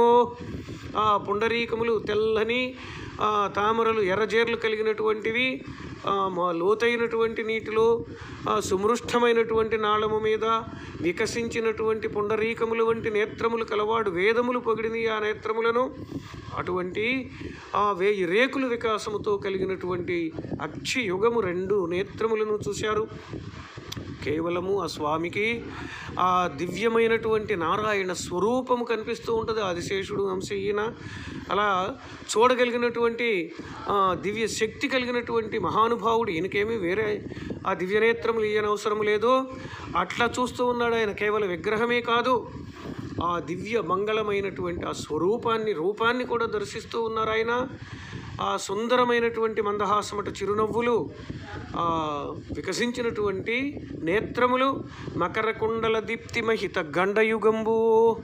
ఆ పుండరీకములు తెల్లని ఆ తామరలు ఎర్రజేర్లు కలిగినటువంటివి ఆ, మా లోతైనటువంటి నీటిలో ఆ, సుమృష్టమైనటువంటి నాళము మీద వికసించినటువంటి పుండరీకములు వంటి నేత్రములు కలవాడు వేదములు పొగిడిని ఆ నేత్రములను అటువంటి ఆ వేయి రేకుల వికాసముతో కలిగినటువంటి అక్షి యుగము రెండు నేత్రములను చూశారు కేవలము ఆ స్వామికి ఆ దివ్యమైనటువంటి నారాయణ స్వరూపము కనిపిస్తూ ఉంటుంది ఆదిశేషుడు అంశ ఈయన అలా చూడగలిగినటువంటి ఆ, దివ్య శక్తి కలిగినటువంటి మహానుభావుడు ఈయనకేమీ వేరే ఆ దివ్యనేత్రములు ఈయన అవసరం లేదు అట్లా చూస్తూ ఉన్నాడు ఆయన కేవలం విగ్రహమే కాదు ఆ దివ్య మంగళమైనటువంటి ఆ స్వరూపాన్ని రూపాన్ని కూడా దర్శిస్తూ ఉన్నారు ఆయన ఆ సుందరమైనటువంటి మందహాసమట చిరునవ్వులు ఆ వికసించినటువంటి నేత్రములు మకర కుండల దీప్తిమహిత గండయుగంబు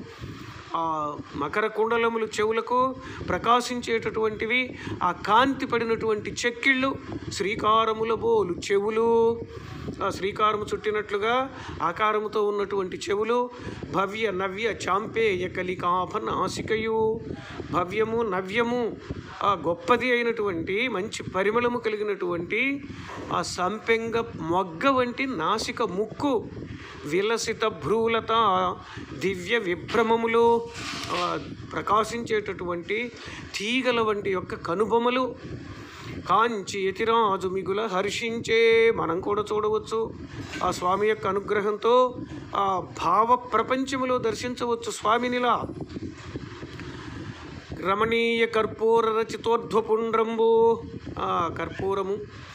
ఆ మకర కుండలములు చెవులకు ప్రకాశించేటటువంటివి ఆ కాంతి పడినటువంటి చెక్కిళ్ళు శ్రీకారముల బోలు చెవులు ఆ శ్రీకారము చుట్టినట్లుగా ఆకారముతో ఉన్నటువంటి చెవులు భవ్య నవ్య చాంపేయ కలికాభ నాసికయు భవ్యము నవ్యము ఆ గొప్పది అయినటువంటి మంచి పరిమళము కలిగినటువంటి ఆ సంపెంగ మొగ్గ వంటి నాసిక ముక్కు విలసిత భ్రూలత దివ్య విభ్రమములు ఆ, ప్రకాశించేటటువంటి తీగల వంటి యొక్క కనుబొమలు కాంచి యతిరాజు మిగుల హర్షించే మనం కూడా చూడవచ్చు ఆ స్వామి యొక్క అనుగ్రహంతో ఆ భావ ప్రపంచములో దర్శించవచ్చు స్వామినిలా రమణీయ కర్పూర రచితోర్ధ్వపుండ్రంబు ఆ కర్పూరము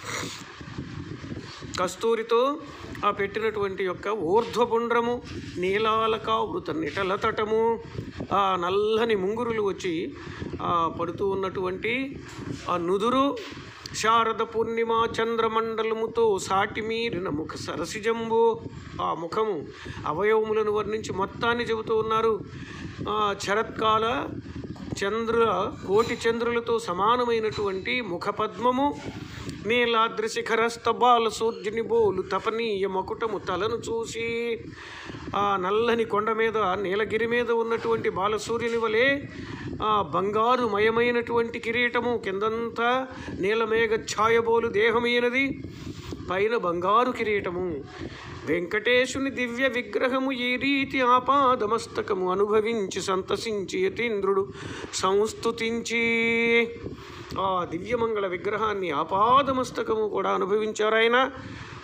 కస్తూరితో ఆ పెట్టినటువంటి యొక్క ఊర్ధ్వపుండ్రము నీలాలకావృత నిటలతటము ఆ నల్లని ముంగురులు వచ్చి ఆ పడుతూ ఉన్నటువంటి ఆ నుదురు శారద పూర్ణిమ చంద్రమండలముతో సాటి మీరిన ముఖ సరసిజంబు ఆ ముఖము అవయవములను వర్ణించి మొత్తాన్ని చెబుతూ ఉన్నారు ఆ శరత్కాల చంద్రుల కోటి చంద్రులతో సమానమైనటువంటి ముఖపద్మము నీలాద్రి శిఖరస్థ బాల సూర్యుని బోలు తపనీయ మకుటము తలను చూసి ఆ నల్లని కొండ మీద నీలగిరి మీద ఉన్నటువంటి బాలసూర్యుని వలె ఆ బంగారు మయమైనటువంటి కిరీటము కిందంతా నీలమేఘ ఛాయబోలు దేహమైనది పైన బంగారు కిరీటము వెంకటేశుని దివ్య విగ్రహము ఈ రీతి ఆపాదమస్తకము అనుభవించి సంతసించి యతీంద్రుడు సంస్తుతించి ఆ దివ్యమంగళ విగ్రహాన్ని ఆపాదమస్తకము కూడా అనుభవించారు ఆయన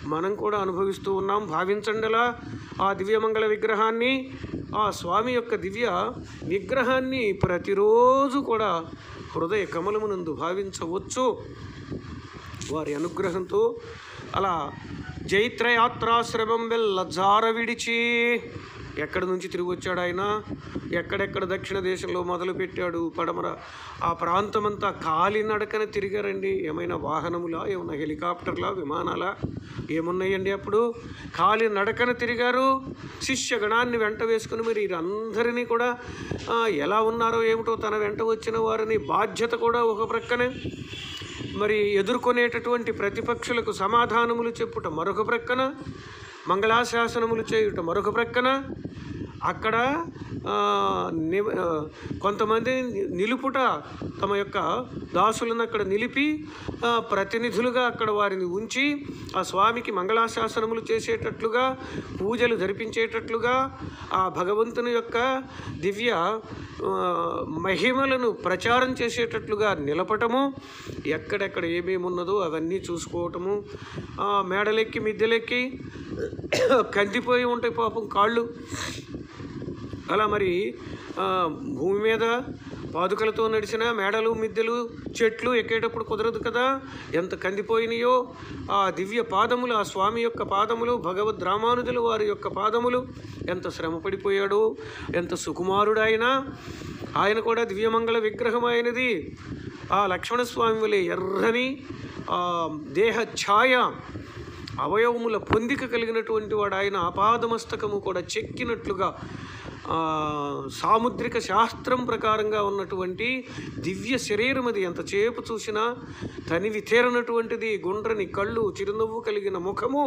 మనం కూడా అనుభవిస్తూ ఉన్నాం భావించండిలా ఆ దివ్యమంగళ విగ్రహాన్ని ఆ స్వామి యొక్క దివ్య విగ్రహాన్ని ప్రతిరోజు కూడా హృదయ కమలమునందు భావించవచ్చు వారి అనుగ్రహంతో అలా జైత్రయాత్రాశ్రమం వెళ్ళ జార విడిచి ఎక్కడి నుంచి తిరిగి వచ్చాడు ఆయన ఎక్కడెక్కడ దక్షిణ దేశంలో మొదలు పెట్టాడు పడమర ఆ ప్రాంతమంతా కాలినడకన తిరిగారండి ఏమైనా వాహనములా ఏమైనా హెలికాప్టర్లా విమానాలా ఏమున్నాయండి అప్పుడు కాలి నడకన తిరిగారు శిష్య గణాన్ని వెంట వేసుకుని మరి వీరందరినీ కూడా ఆ, ఎలా ఉన్నారో ఏమిటో తన వెంట వచ్చిన వారిని బాధ్యత కూడా ఒక ప్రక్కనే మరి ఎదుర్కొనేటటువంటి ప్రతిపక్షులకు సమాధానములు చెప్పుట మరొక ప్రక్కన మంగళాశాసనములు చేయుట మరొక ప్రక్కన అక్కడ ఆ, ని- ఆ, కొంతమంది నిలుపుట తమ యొక్క దాసులను అక్కడ నిలిపి ఆ, ప్రతినిధులుగా అక్కడ వారిని ఉంచి ఆ స్వామికి మంగళాశాసనములు చేసేటట్లుగా పూజలు జరిపించేటట్లుగా ఆ భగవంతుని యొక్క దివ్య ఆ, మహిమలను ప్రచారం చేసేటట్లుగా నిలపటము ఎక్కడెక్కడ ఏమేమి ఉన్నదో అవన్నీ చూసుకోవటము ఆ, మేడలెక్కి మిద్దెలెక్కి కందిపోయి ఉంటాయి పాపం కాళ్ళు అలా మరి ఆ, భూమి మీద పాదుకలతో నడిచిన మేడలు మిద్దెలు చెట్లు ఎక్కేటప్పుడు కుదరదు కదా ఎంత కందిపోయినాయో ఆ దివ్య పాదములు ఆ స్వామి యొక్క పాదములు భగవద్ రామానుజులు వారి యొక్క పాదములు ఎంత శ్రమ పడిపోయాడో ఎంత సుకుమారుడు ఆయన ఆయన కూడా దివ్యమంగళ విగ్రహం అయినది ఆ లక్ష్మణస్వామి వలె ఎర్రని ఆ దేహ ఛాయ అవయవముల పొందిక కలిగినటువంటి వాడు ఆయన ఆపాదమస్తకము కూడా చెక్కినట్లుగా ఆ, సాముద్రిక శాస్త్రం ప్రకారంగా ఉన్నటువంటి దివ్య శరీరం అది ఎంతసేపు చూసినా తనివి తీరనటువంటిది గుండ్రని కళ్ళు చిరునవ్వు కలిగిన ముఖము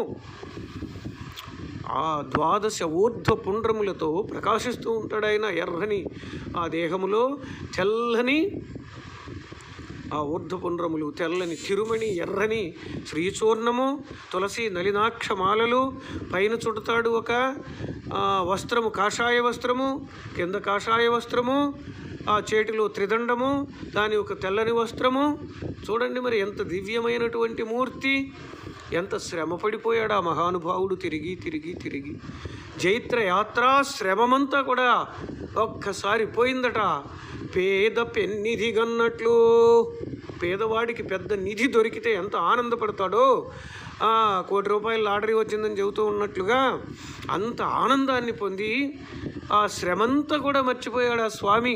ఆ ద్వాదశ ఊర్ధ్వ పుండ్రములతో ప్రకాశిస్తూ ఉంటాడు ఆయన ఎర్రని ఆ దేహములో తెల్లని ఆ ఊర్ధ్వపుండ్రములు తెల్లని తిరుమణి ఎర్రని శ్రీచూర్ణము తులసి నలినాక్ష మాలలు పైన చుడతాడు ఒక ఆ, వస్త్రము కాషాయ వస్త్రము కింద కాషాయ వస్త్రము ఆ చేతిలో త్రిదండము దాని ఒక తెల్లని వస్త్రము చూడండి మరి ఎంత దివ్యమైనటువంటి మూర్తి ఎంత శ్రమ పడిపోయాడు ఆ మహానుభావుడు తిరిగి తిరిగి తిరిగి జైత్ర యాత్ర శ్రమమంతా కూడా ఒక్కసారి పోయిందట పేద పెన్నిధి గన్నట్లు పేదవాడికి పెద్ద నిధి దొరికితే ఎంత ఆనందపడతాడో ఆ, కోటి రూపాయల లాటరీ వచ్చిందని చెబుతూ ఉన్నట్లుగా అంత ఆనందాన్ని పొంది ఆ శ్రమంతా కూడా మర్చిపోయాడు ఆ స్వామి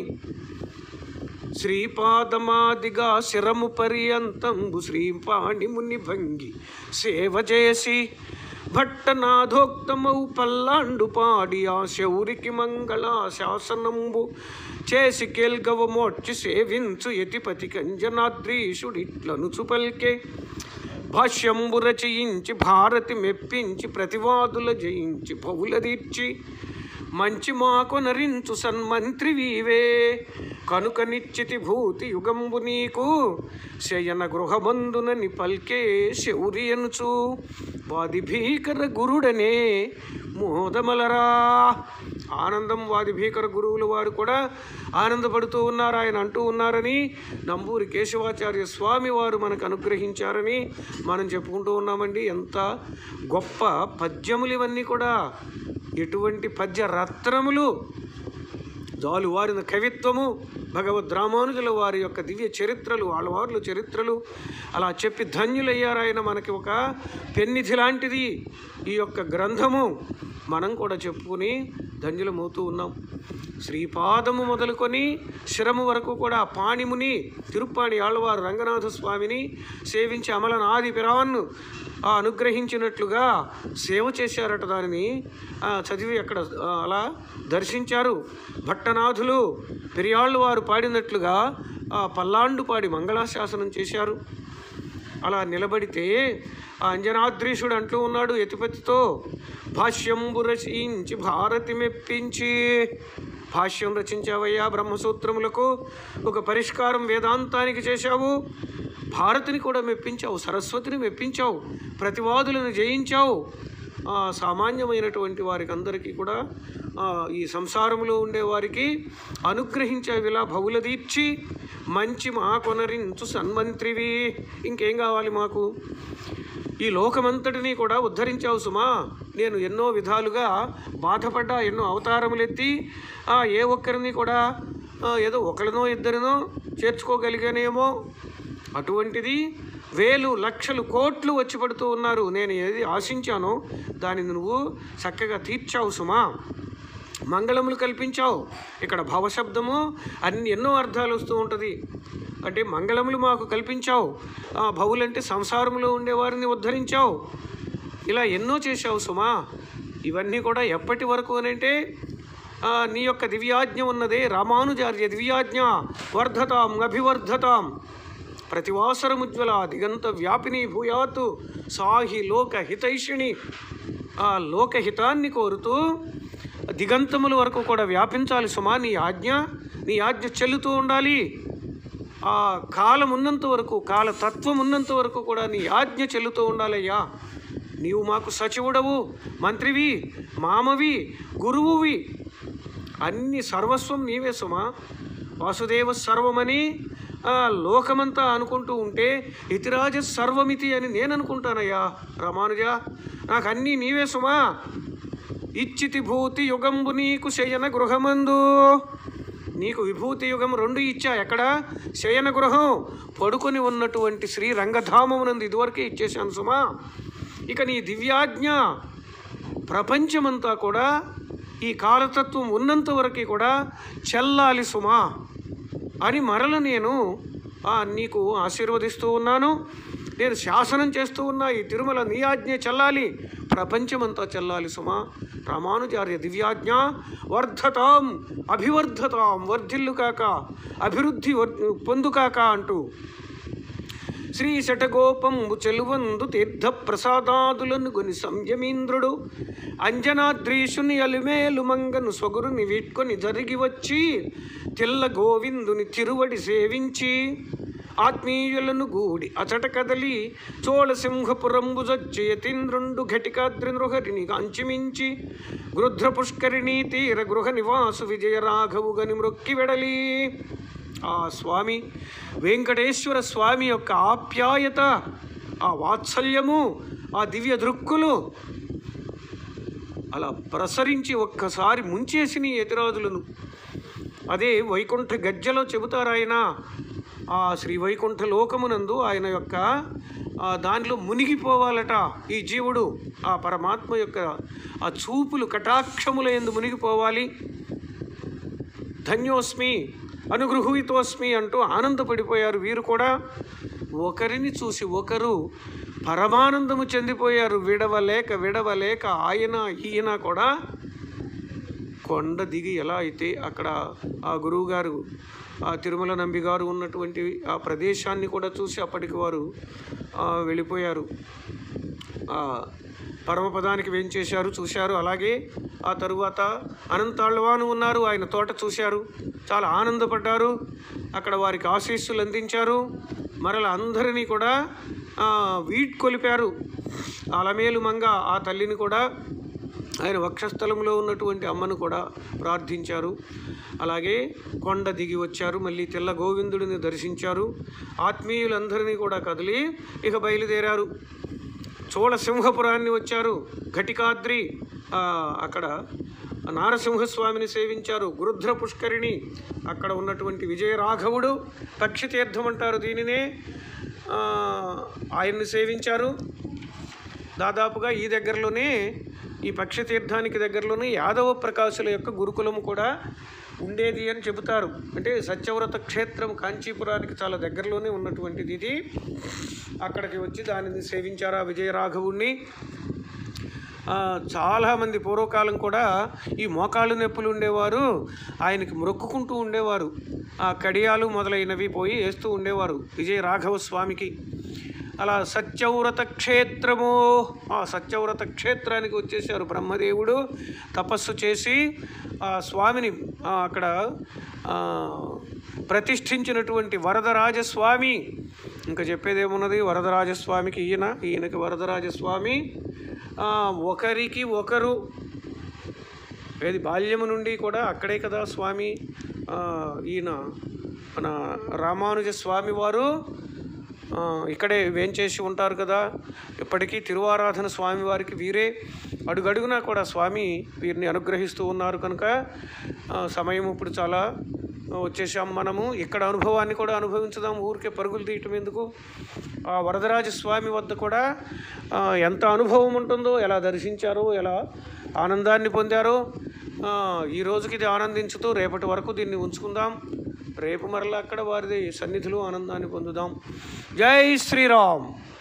శ్రీపాదమాదిగా శిరము పర్యంతంబు శ్రీపాణి ముని భంగి సేవ చేసి భట్టనాథోక్తమౌ పల్లాండు పాడి ఆ శౌరికి మంగళ శాసనంబు చేసి కేల్గవ మోడ్చి సేవించు యతిపతి కంజనాద్రీషుడిట్లను చుపల్కే భాష్యంబు రచయించి భారతి మెప్పించి ప్రతివాదుల జయించి భవులదీర్చి మంచి మాకొనరించు సన్మంత్రి వీవే కనుక నిశ్చితి భూతి యుగంబు నీకు శయన గృహబంధునని పల్కే శౌరి అనుచు వాది భీకర గురుడనే మోదమలరా ఆనందం వాది భీకర గురువులు వారు కూడా ఆనందపడుతూ ఉన్నారు ఆయన అంటూ ఉన్నారని నంబూరి కేశవాచార్య స్వామి వారు మనకు అనుగ్రహించారని మనం చెప్పుకుంటూ ఉన్నామండి ఎంత గొప్ప పద్యములు ఇవన్నీ కూడా ఎటువంటి పద్య రత్నములు జాలు వారిన కవిత్వము భగవద్ రామానుజుల వారి యొక్క దివ్య చరిత్రలు ఆళ్వార్ల చరిత్రలు అలా చెప్పి ధన్యులయ్యారు ఆయన మనకి ఒక పెన్నిధి లాంటిది ఈ యొక్క గ్రంథము మనం కూడా చెప్పుకుని ధన్యులమవుతూ ఉన్నాం శ్రీపాదము మొదలుకొని శిరము వరకు కూడా పాణిముని తిరుప్పాణి ఆళ్వారు రంగనాథ స్వామిని సేవించి అమలనాది పిరాన్ను ఆ అనుగ్రహించినట్లుగా సేవ చేశారట దానిని ఆ, చదివి అక్కడ ఆ, అలా దర్శించారు భట్టనాథులు పెరియాళ్ళు వారు పాడినట్లుగా ఆ పల్లాండు పాడి మంగళాశాసనం చేశారు అలా నిలబడితే ఆ అంజనాద్రీషుడు అంటూ ఉన్నాడు యతిపతితో భాష్యంబు రచించి భారతి మెప్పించి భాష్యం రచించావయ్యా బ్రహ్మసూత్రములకు ఒక పరిష్కారం వేదాంతానికి చేశావు భారతిని కూడా మెప్పించావు సరస్వతిని మెప్పించావు ప్రతివాదులను జయించావు ఆ, సామాన్యమైనటువంటి వారికి అందరికీ కూడా ఆ, ఈ సంసారంలో ఉండే వారికి అనుగ్రహించేవిలా భవుల దీర్చి మంచి మా కొనరించు సన్మంత్రివి ఇంకేం కావాలి మాకు ఈ లోకమంతటినీ కూడా ఉద్ధరించావు సుమా నేను ఎన్నో విధాలుగా బాధపడ్డా ఎన్నో అవతారములెత్తి ఆ, ఏ ఒక్కరిని కూడా ఆ, ఏదో ఒకరినో ఇద్దరినో చేర్చుకోగలిగానేమో అటువంటిది వేలు లక్షలు కోట్లు వచ్చి పడుతూ ఉన్నారు నేను ఏది ఆశించానో దానిని నువ్వు చక్కగా తీర్చావు సుమా మంగళములు కల్పించావు ఇక్కడ భవశబ్దము అన్ని ఎన్నో అర్థాలు వస్తూ ఉంటుంది అంటే మంగళములు మాకు కల్పించావు ఆ భవులంటే సంసారంలో ఉండేవారిని ఉద్ధరించావు ఇలా ఎన్నో చేశావు సుమా ఇవన్నీ కూడా ఎప్పటి వరకు అని అంటే ఆ, నీ యొక్క దివ్యాజ్ఞ ఉన్నదే రామానుజార్య దివ్యాజ్ఞ వర్ధతాం అభివర్ధతాం ప్రతివాసరముజ్వల దిగంత వ్యాపిని భూయాతు సాహి లోక హితైషిణి ఆ లోకహితాన్ని కోరుతూ దిగంతముల వరకు కూడా వ్యాపించాలి సుమా నీ ఆజ్ఞ నీ ఆజ్ఞ చెల్లుతూ ఉండాలి ఆ కాలం ఉన్నంత వరకు కాల తత్వం ఉన్నంత వరకు కూడా నీ ఆజ్ఞ చెల్లుతూ ఉండాలయ్యా నీవు మాకు సచివుడవు మంత్రివి మామవి గురువువి అన్ని సర్వస్వం నీవే సుమా వాసుదేవ సర్వమని ఆ, లోకమంతా అనుకుంటూ ఉంటే ఇతిరాజ సర్వమితి అని నేను అనుకుంటానయ్యా రామానుజ నాకు అన్నీ నీవే సుమా ఇచ్చితి భూతి యుగంబు నీకు శయన గృహమందు నీకు విభూతి యుగం రెండు ఇచ్చా ఎక్కడ శయన గృహం పడుకొని ఉన్నటువంటి శ్రీ రంగధామమునందు ఇదివరకే ఇచ్చేశాను సుమా ఇక నీ దివ్యాజ్ఞ ప్రపంచమంతా కూడా ఈ కాలతత్వం ఉన్నంత వరకు కూడా చెల్లాలి సుమా అని మరల నేను ఆ, నీకు ఆశీర్వదిస్తూ ఉన్నాను నేను శాసనం చేస్తూ ఉన్నా ఈ తిరుమల నీ ఆజ్ఞ చెల్లాలి ప్రపంచమంతా చెల్లాలి సుమా రామానుజార్య దివ్యాజ్ఞ వర్ధతాం అభివర్ధతాం వర్ధిల్లు కాక అభివృద్ధి వర్- పొందు కాక అంటూ శ్రీ శటగోపంబు చెలువందు తీర్థ ప్రసాదాదులను కొని సంయమీంద్రుడు అంజనాద్రీషుని అలిమేలు మంగను సొగురుని వీడ్కొని జరిగి వచ్చి తెల్ల గోవిందుని తిరువడి సేవించి ఆత్మీయులను గూడి అచట కదలి చోళ సింహపురంబు జయతీంద్రుండు ఘటికాద్రి నృహరిని కాంచిమించి గృధ్ర పుష్కరిణీ తీర గృహ నివాసు విజయ రాఘవుగని మ్రొక్కి వెడలి ఆ స్వామి వెంకటేశ్వర స్వామి యొక్క ఆప్యాయత ఆ వాత్సల్యము ఆ దివ్య దృక్కులు అలా ప్రసరించి ఒక్కసారి ముంచేసిన ఎతిరాజులను అదే వైకుంఠ గజ్జలో చెబుతారు ఆయన ఆ శ్రీ వైకుంఠ లోకమునందు ఆయన యొక్క ఆ దానిలో మునిగిపోవాలట ఈ జీవుడు ఆ పరమాత్మ యొక్క ఆ చూపులు కటాక్షముల ఎందు మునిగిపోవాలి ధన్యోస్మి అనుగృహీతోస్మి అంటూ ఆనందపడిపోయారు వీరు కూడా ఒకరిని చూసి ఒకరు పరమానందము చెందిపోయారు విడవలేక విడవలేక ఆయన ఈయన కూడా కొండ దిగి ఎలా అయితే అక్కడ ఆ గురువుగారు ఆ తిరుమల నంబి గారు ఉన్నటువంటి ఆ ప్రదేశాన్ని కూడా చూసి అప్పటికి వారు ఆ, వెళ్ళిపోయారు ఆ పరమపదానికి వేంచేశారు చూశారు అలాగే ఆ తరువాత అనంతాళ్ళవాను ఉన్నారు ఆయన తోట చూశారు చాలా ఆనందపడ్డారు అక్కడ వారికి ఆశీస్సులు అందించారు మరల అందరినీ కూడా ఆ, వీడ్కొలిపారు అలమేలు మంగ ఆ తల్లిని కూడా ఆయన వక్షస్థలంలో ఉన్నటువంటి అమ్మను కూడా ప్రార్థించారు అలాగే కొండ దిగి వచ్చారు మళ్ళీ తెల్ల గోవిందుడిని దర్శించారు ఆత్మీయులందరినీ కూడా కదిలి ఇక బయలుదేరారు చోళ సింహపురాన్ని వచ్చారు ఘటికాద్రి ఆ, అక్కడ నారసింహస్వామిని సేవించారు గృధ్ర పుష్కరిణి అక్కడ ఉన్నటువంటి విజయరాఘవుడు పక్షి తీర్థం అంటారు దీనినే ఆ, ఆయన్ని సేవించారు దాదాపుగా ఈ దగ్గరలోనే ఈ పక్షి తీర్థానికి దగ్గరలోనే యాదవ ప్రకాశుల యొక్క గురుకులము కూడా ఉండేది అని చెబుతారు అంటే సత్యవ్రత క్షేత్రం కాంచీపురానికి చాలా దగ్గరలోనే ఉన్నటువంటిది ఇది అక్కడికి వచ్చి దానిని సేవించారు ఆ విజయరాఘవుణ్ణి ఆ, చాలామంది పూర్వకాలం కూడా ఈ మోకాళ్ళు నొప్పులు ఉండేవారు ఆయనకి మొక్కుకుంటూ ఉండేవారు ఆ కడియాలు మొదలైనవి పోయి వేస్తూ ఉండేవారు విజయ రాఘవ స్వామికి అలా సత్యవ్రత క్షేత్రము ఆ సత్యవ్రత క్షేత్రానికి వచ్చేసారు బ్రహ్మదేవుడు తపస్సు చేసి ఆ స్వామిని ఆ, అక్కడ ఆ, ప్రతిష్ఠించినటువంటి వరదరాజస్వామి ఇంకా చెప్పేదేమున్నది వరదరాజస్వామికి ఈయన ఈయనకి వరదరాజస్వామి ఆ, ఒకరికి ఒకరు ఏది బాల్యము నుండి కూడా అక్కడే కదా స్వామి ఆ, ఈయన మన రామానుజ స్వామి వారు ఆ, ఇక్కడే వేంచేసి ఉంటారు కదా ఇప్పటికీ తిరువారాధన స్వామి వారికి వీరే అడుగడుగునా కూడా స్వామి వీరిని అనుగ్రహిస్తూ ఉన్నారు కనుక ఆ, సమయం ఇప్పుడు చాలా వచ్చేసాం మనము ఇక్కడ అనుభవాన్ని కూడా అనుభవించుదాం ఊరికే పరుగులు తీయటం ఎందుకు ఆ వరదరాజ స్వామి వద్ద కూడా ఆ, ఎంత అనుభవం ఉంటుందో ఎలా దర్శించారో ఎలా ఆనందాన్ని పొందారో ఆ, ఈ రోజుకి ఇది ఆనందించుతూ రేపటి వరకు దీన్ని ఉంచుకుందాం రేపు మరలా అక్కడ వారిది సన్నిధిలో ఆనందాన్ని పొందుదాం జై శ్రీరామ్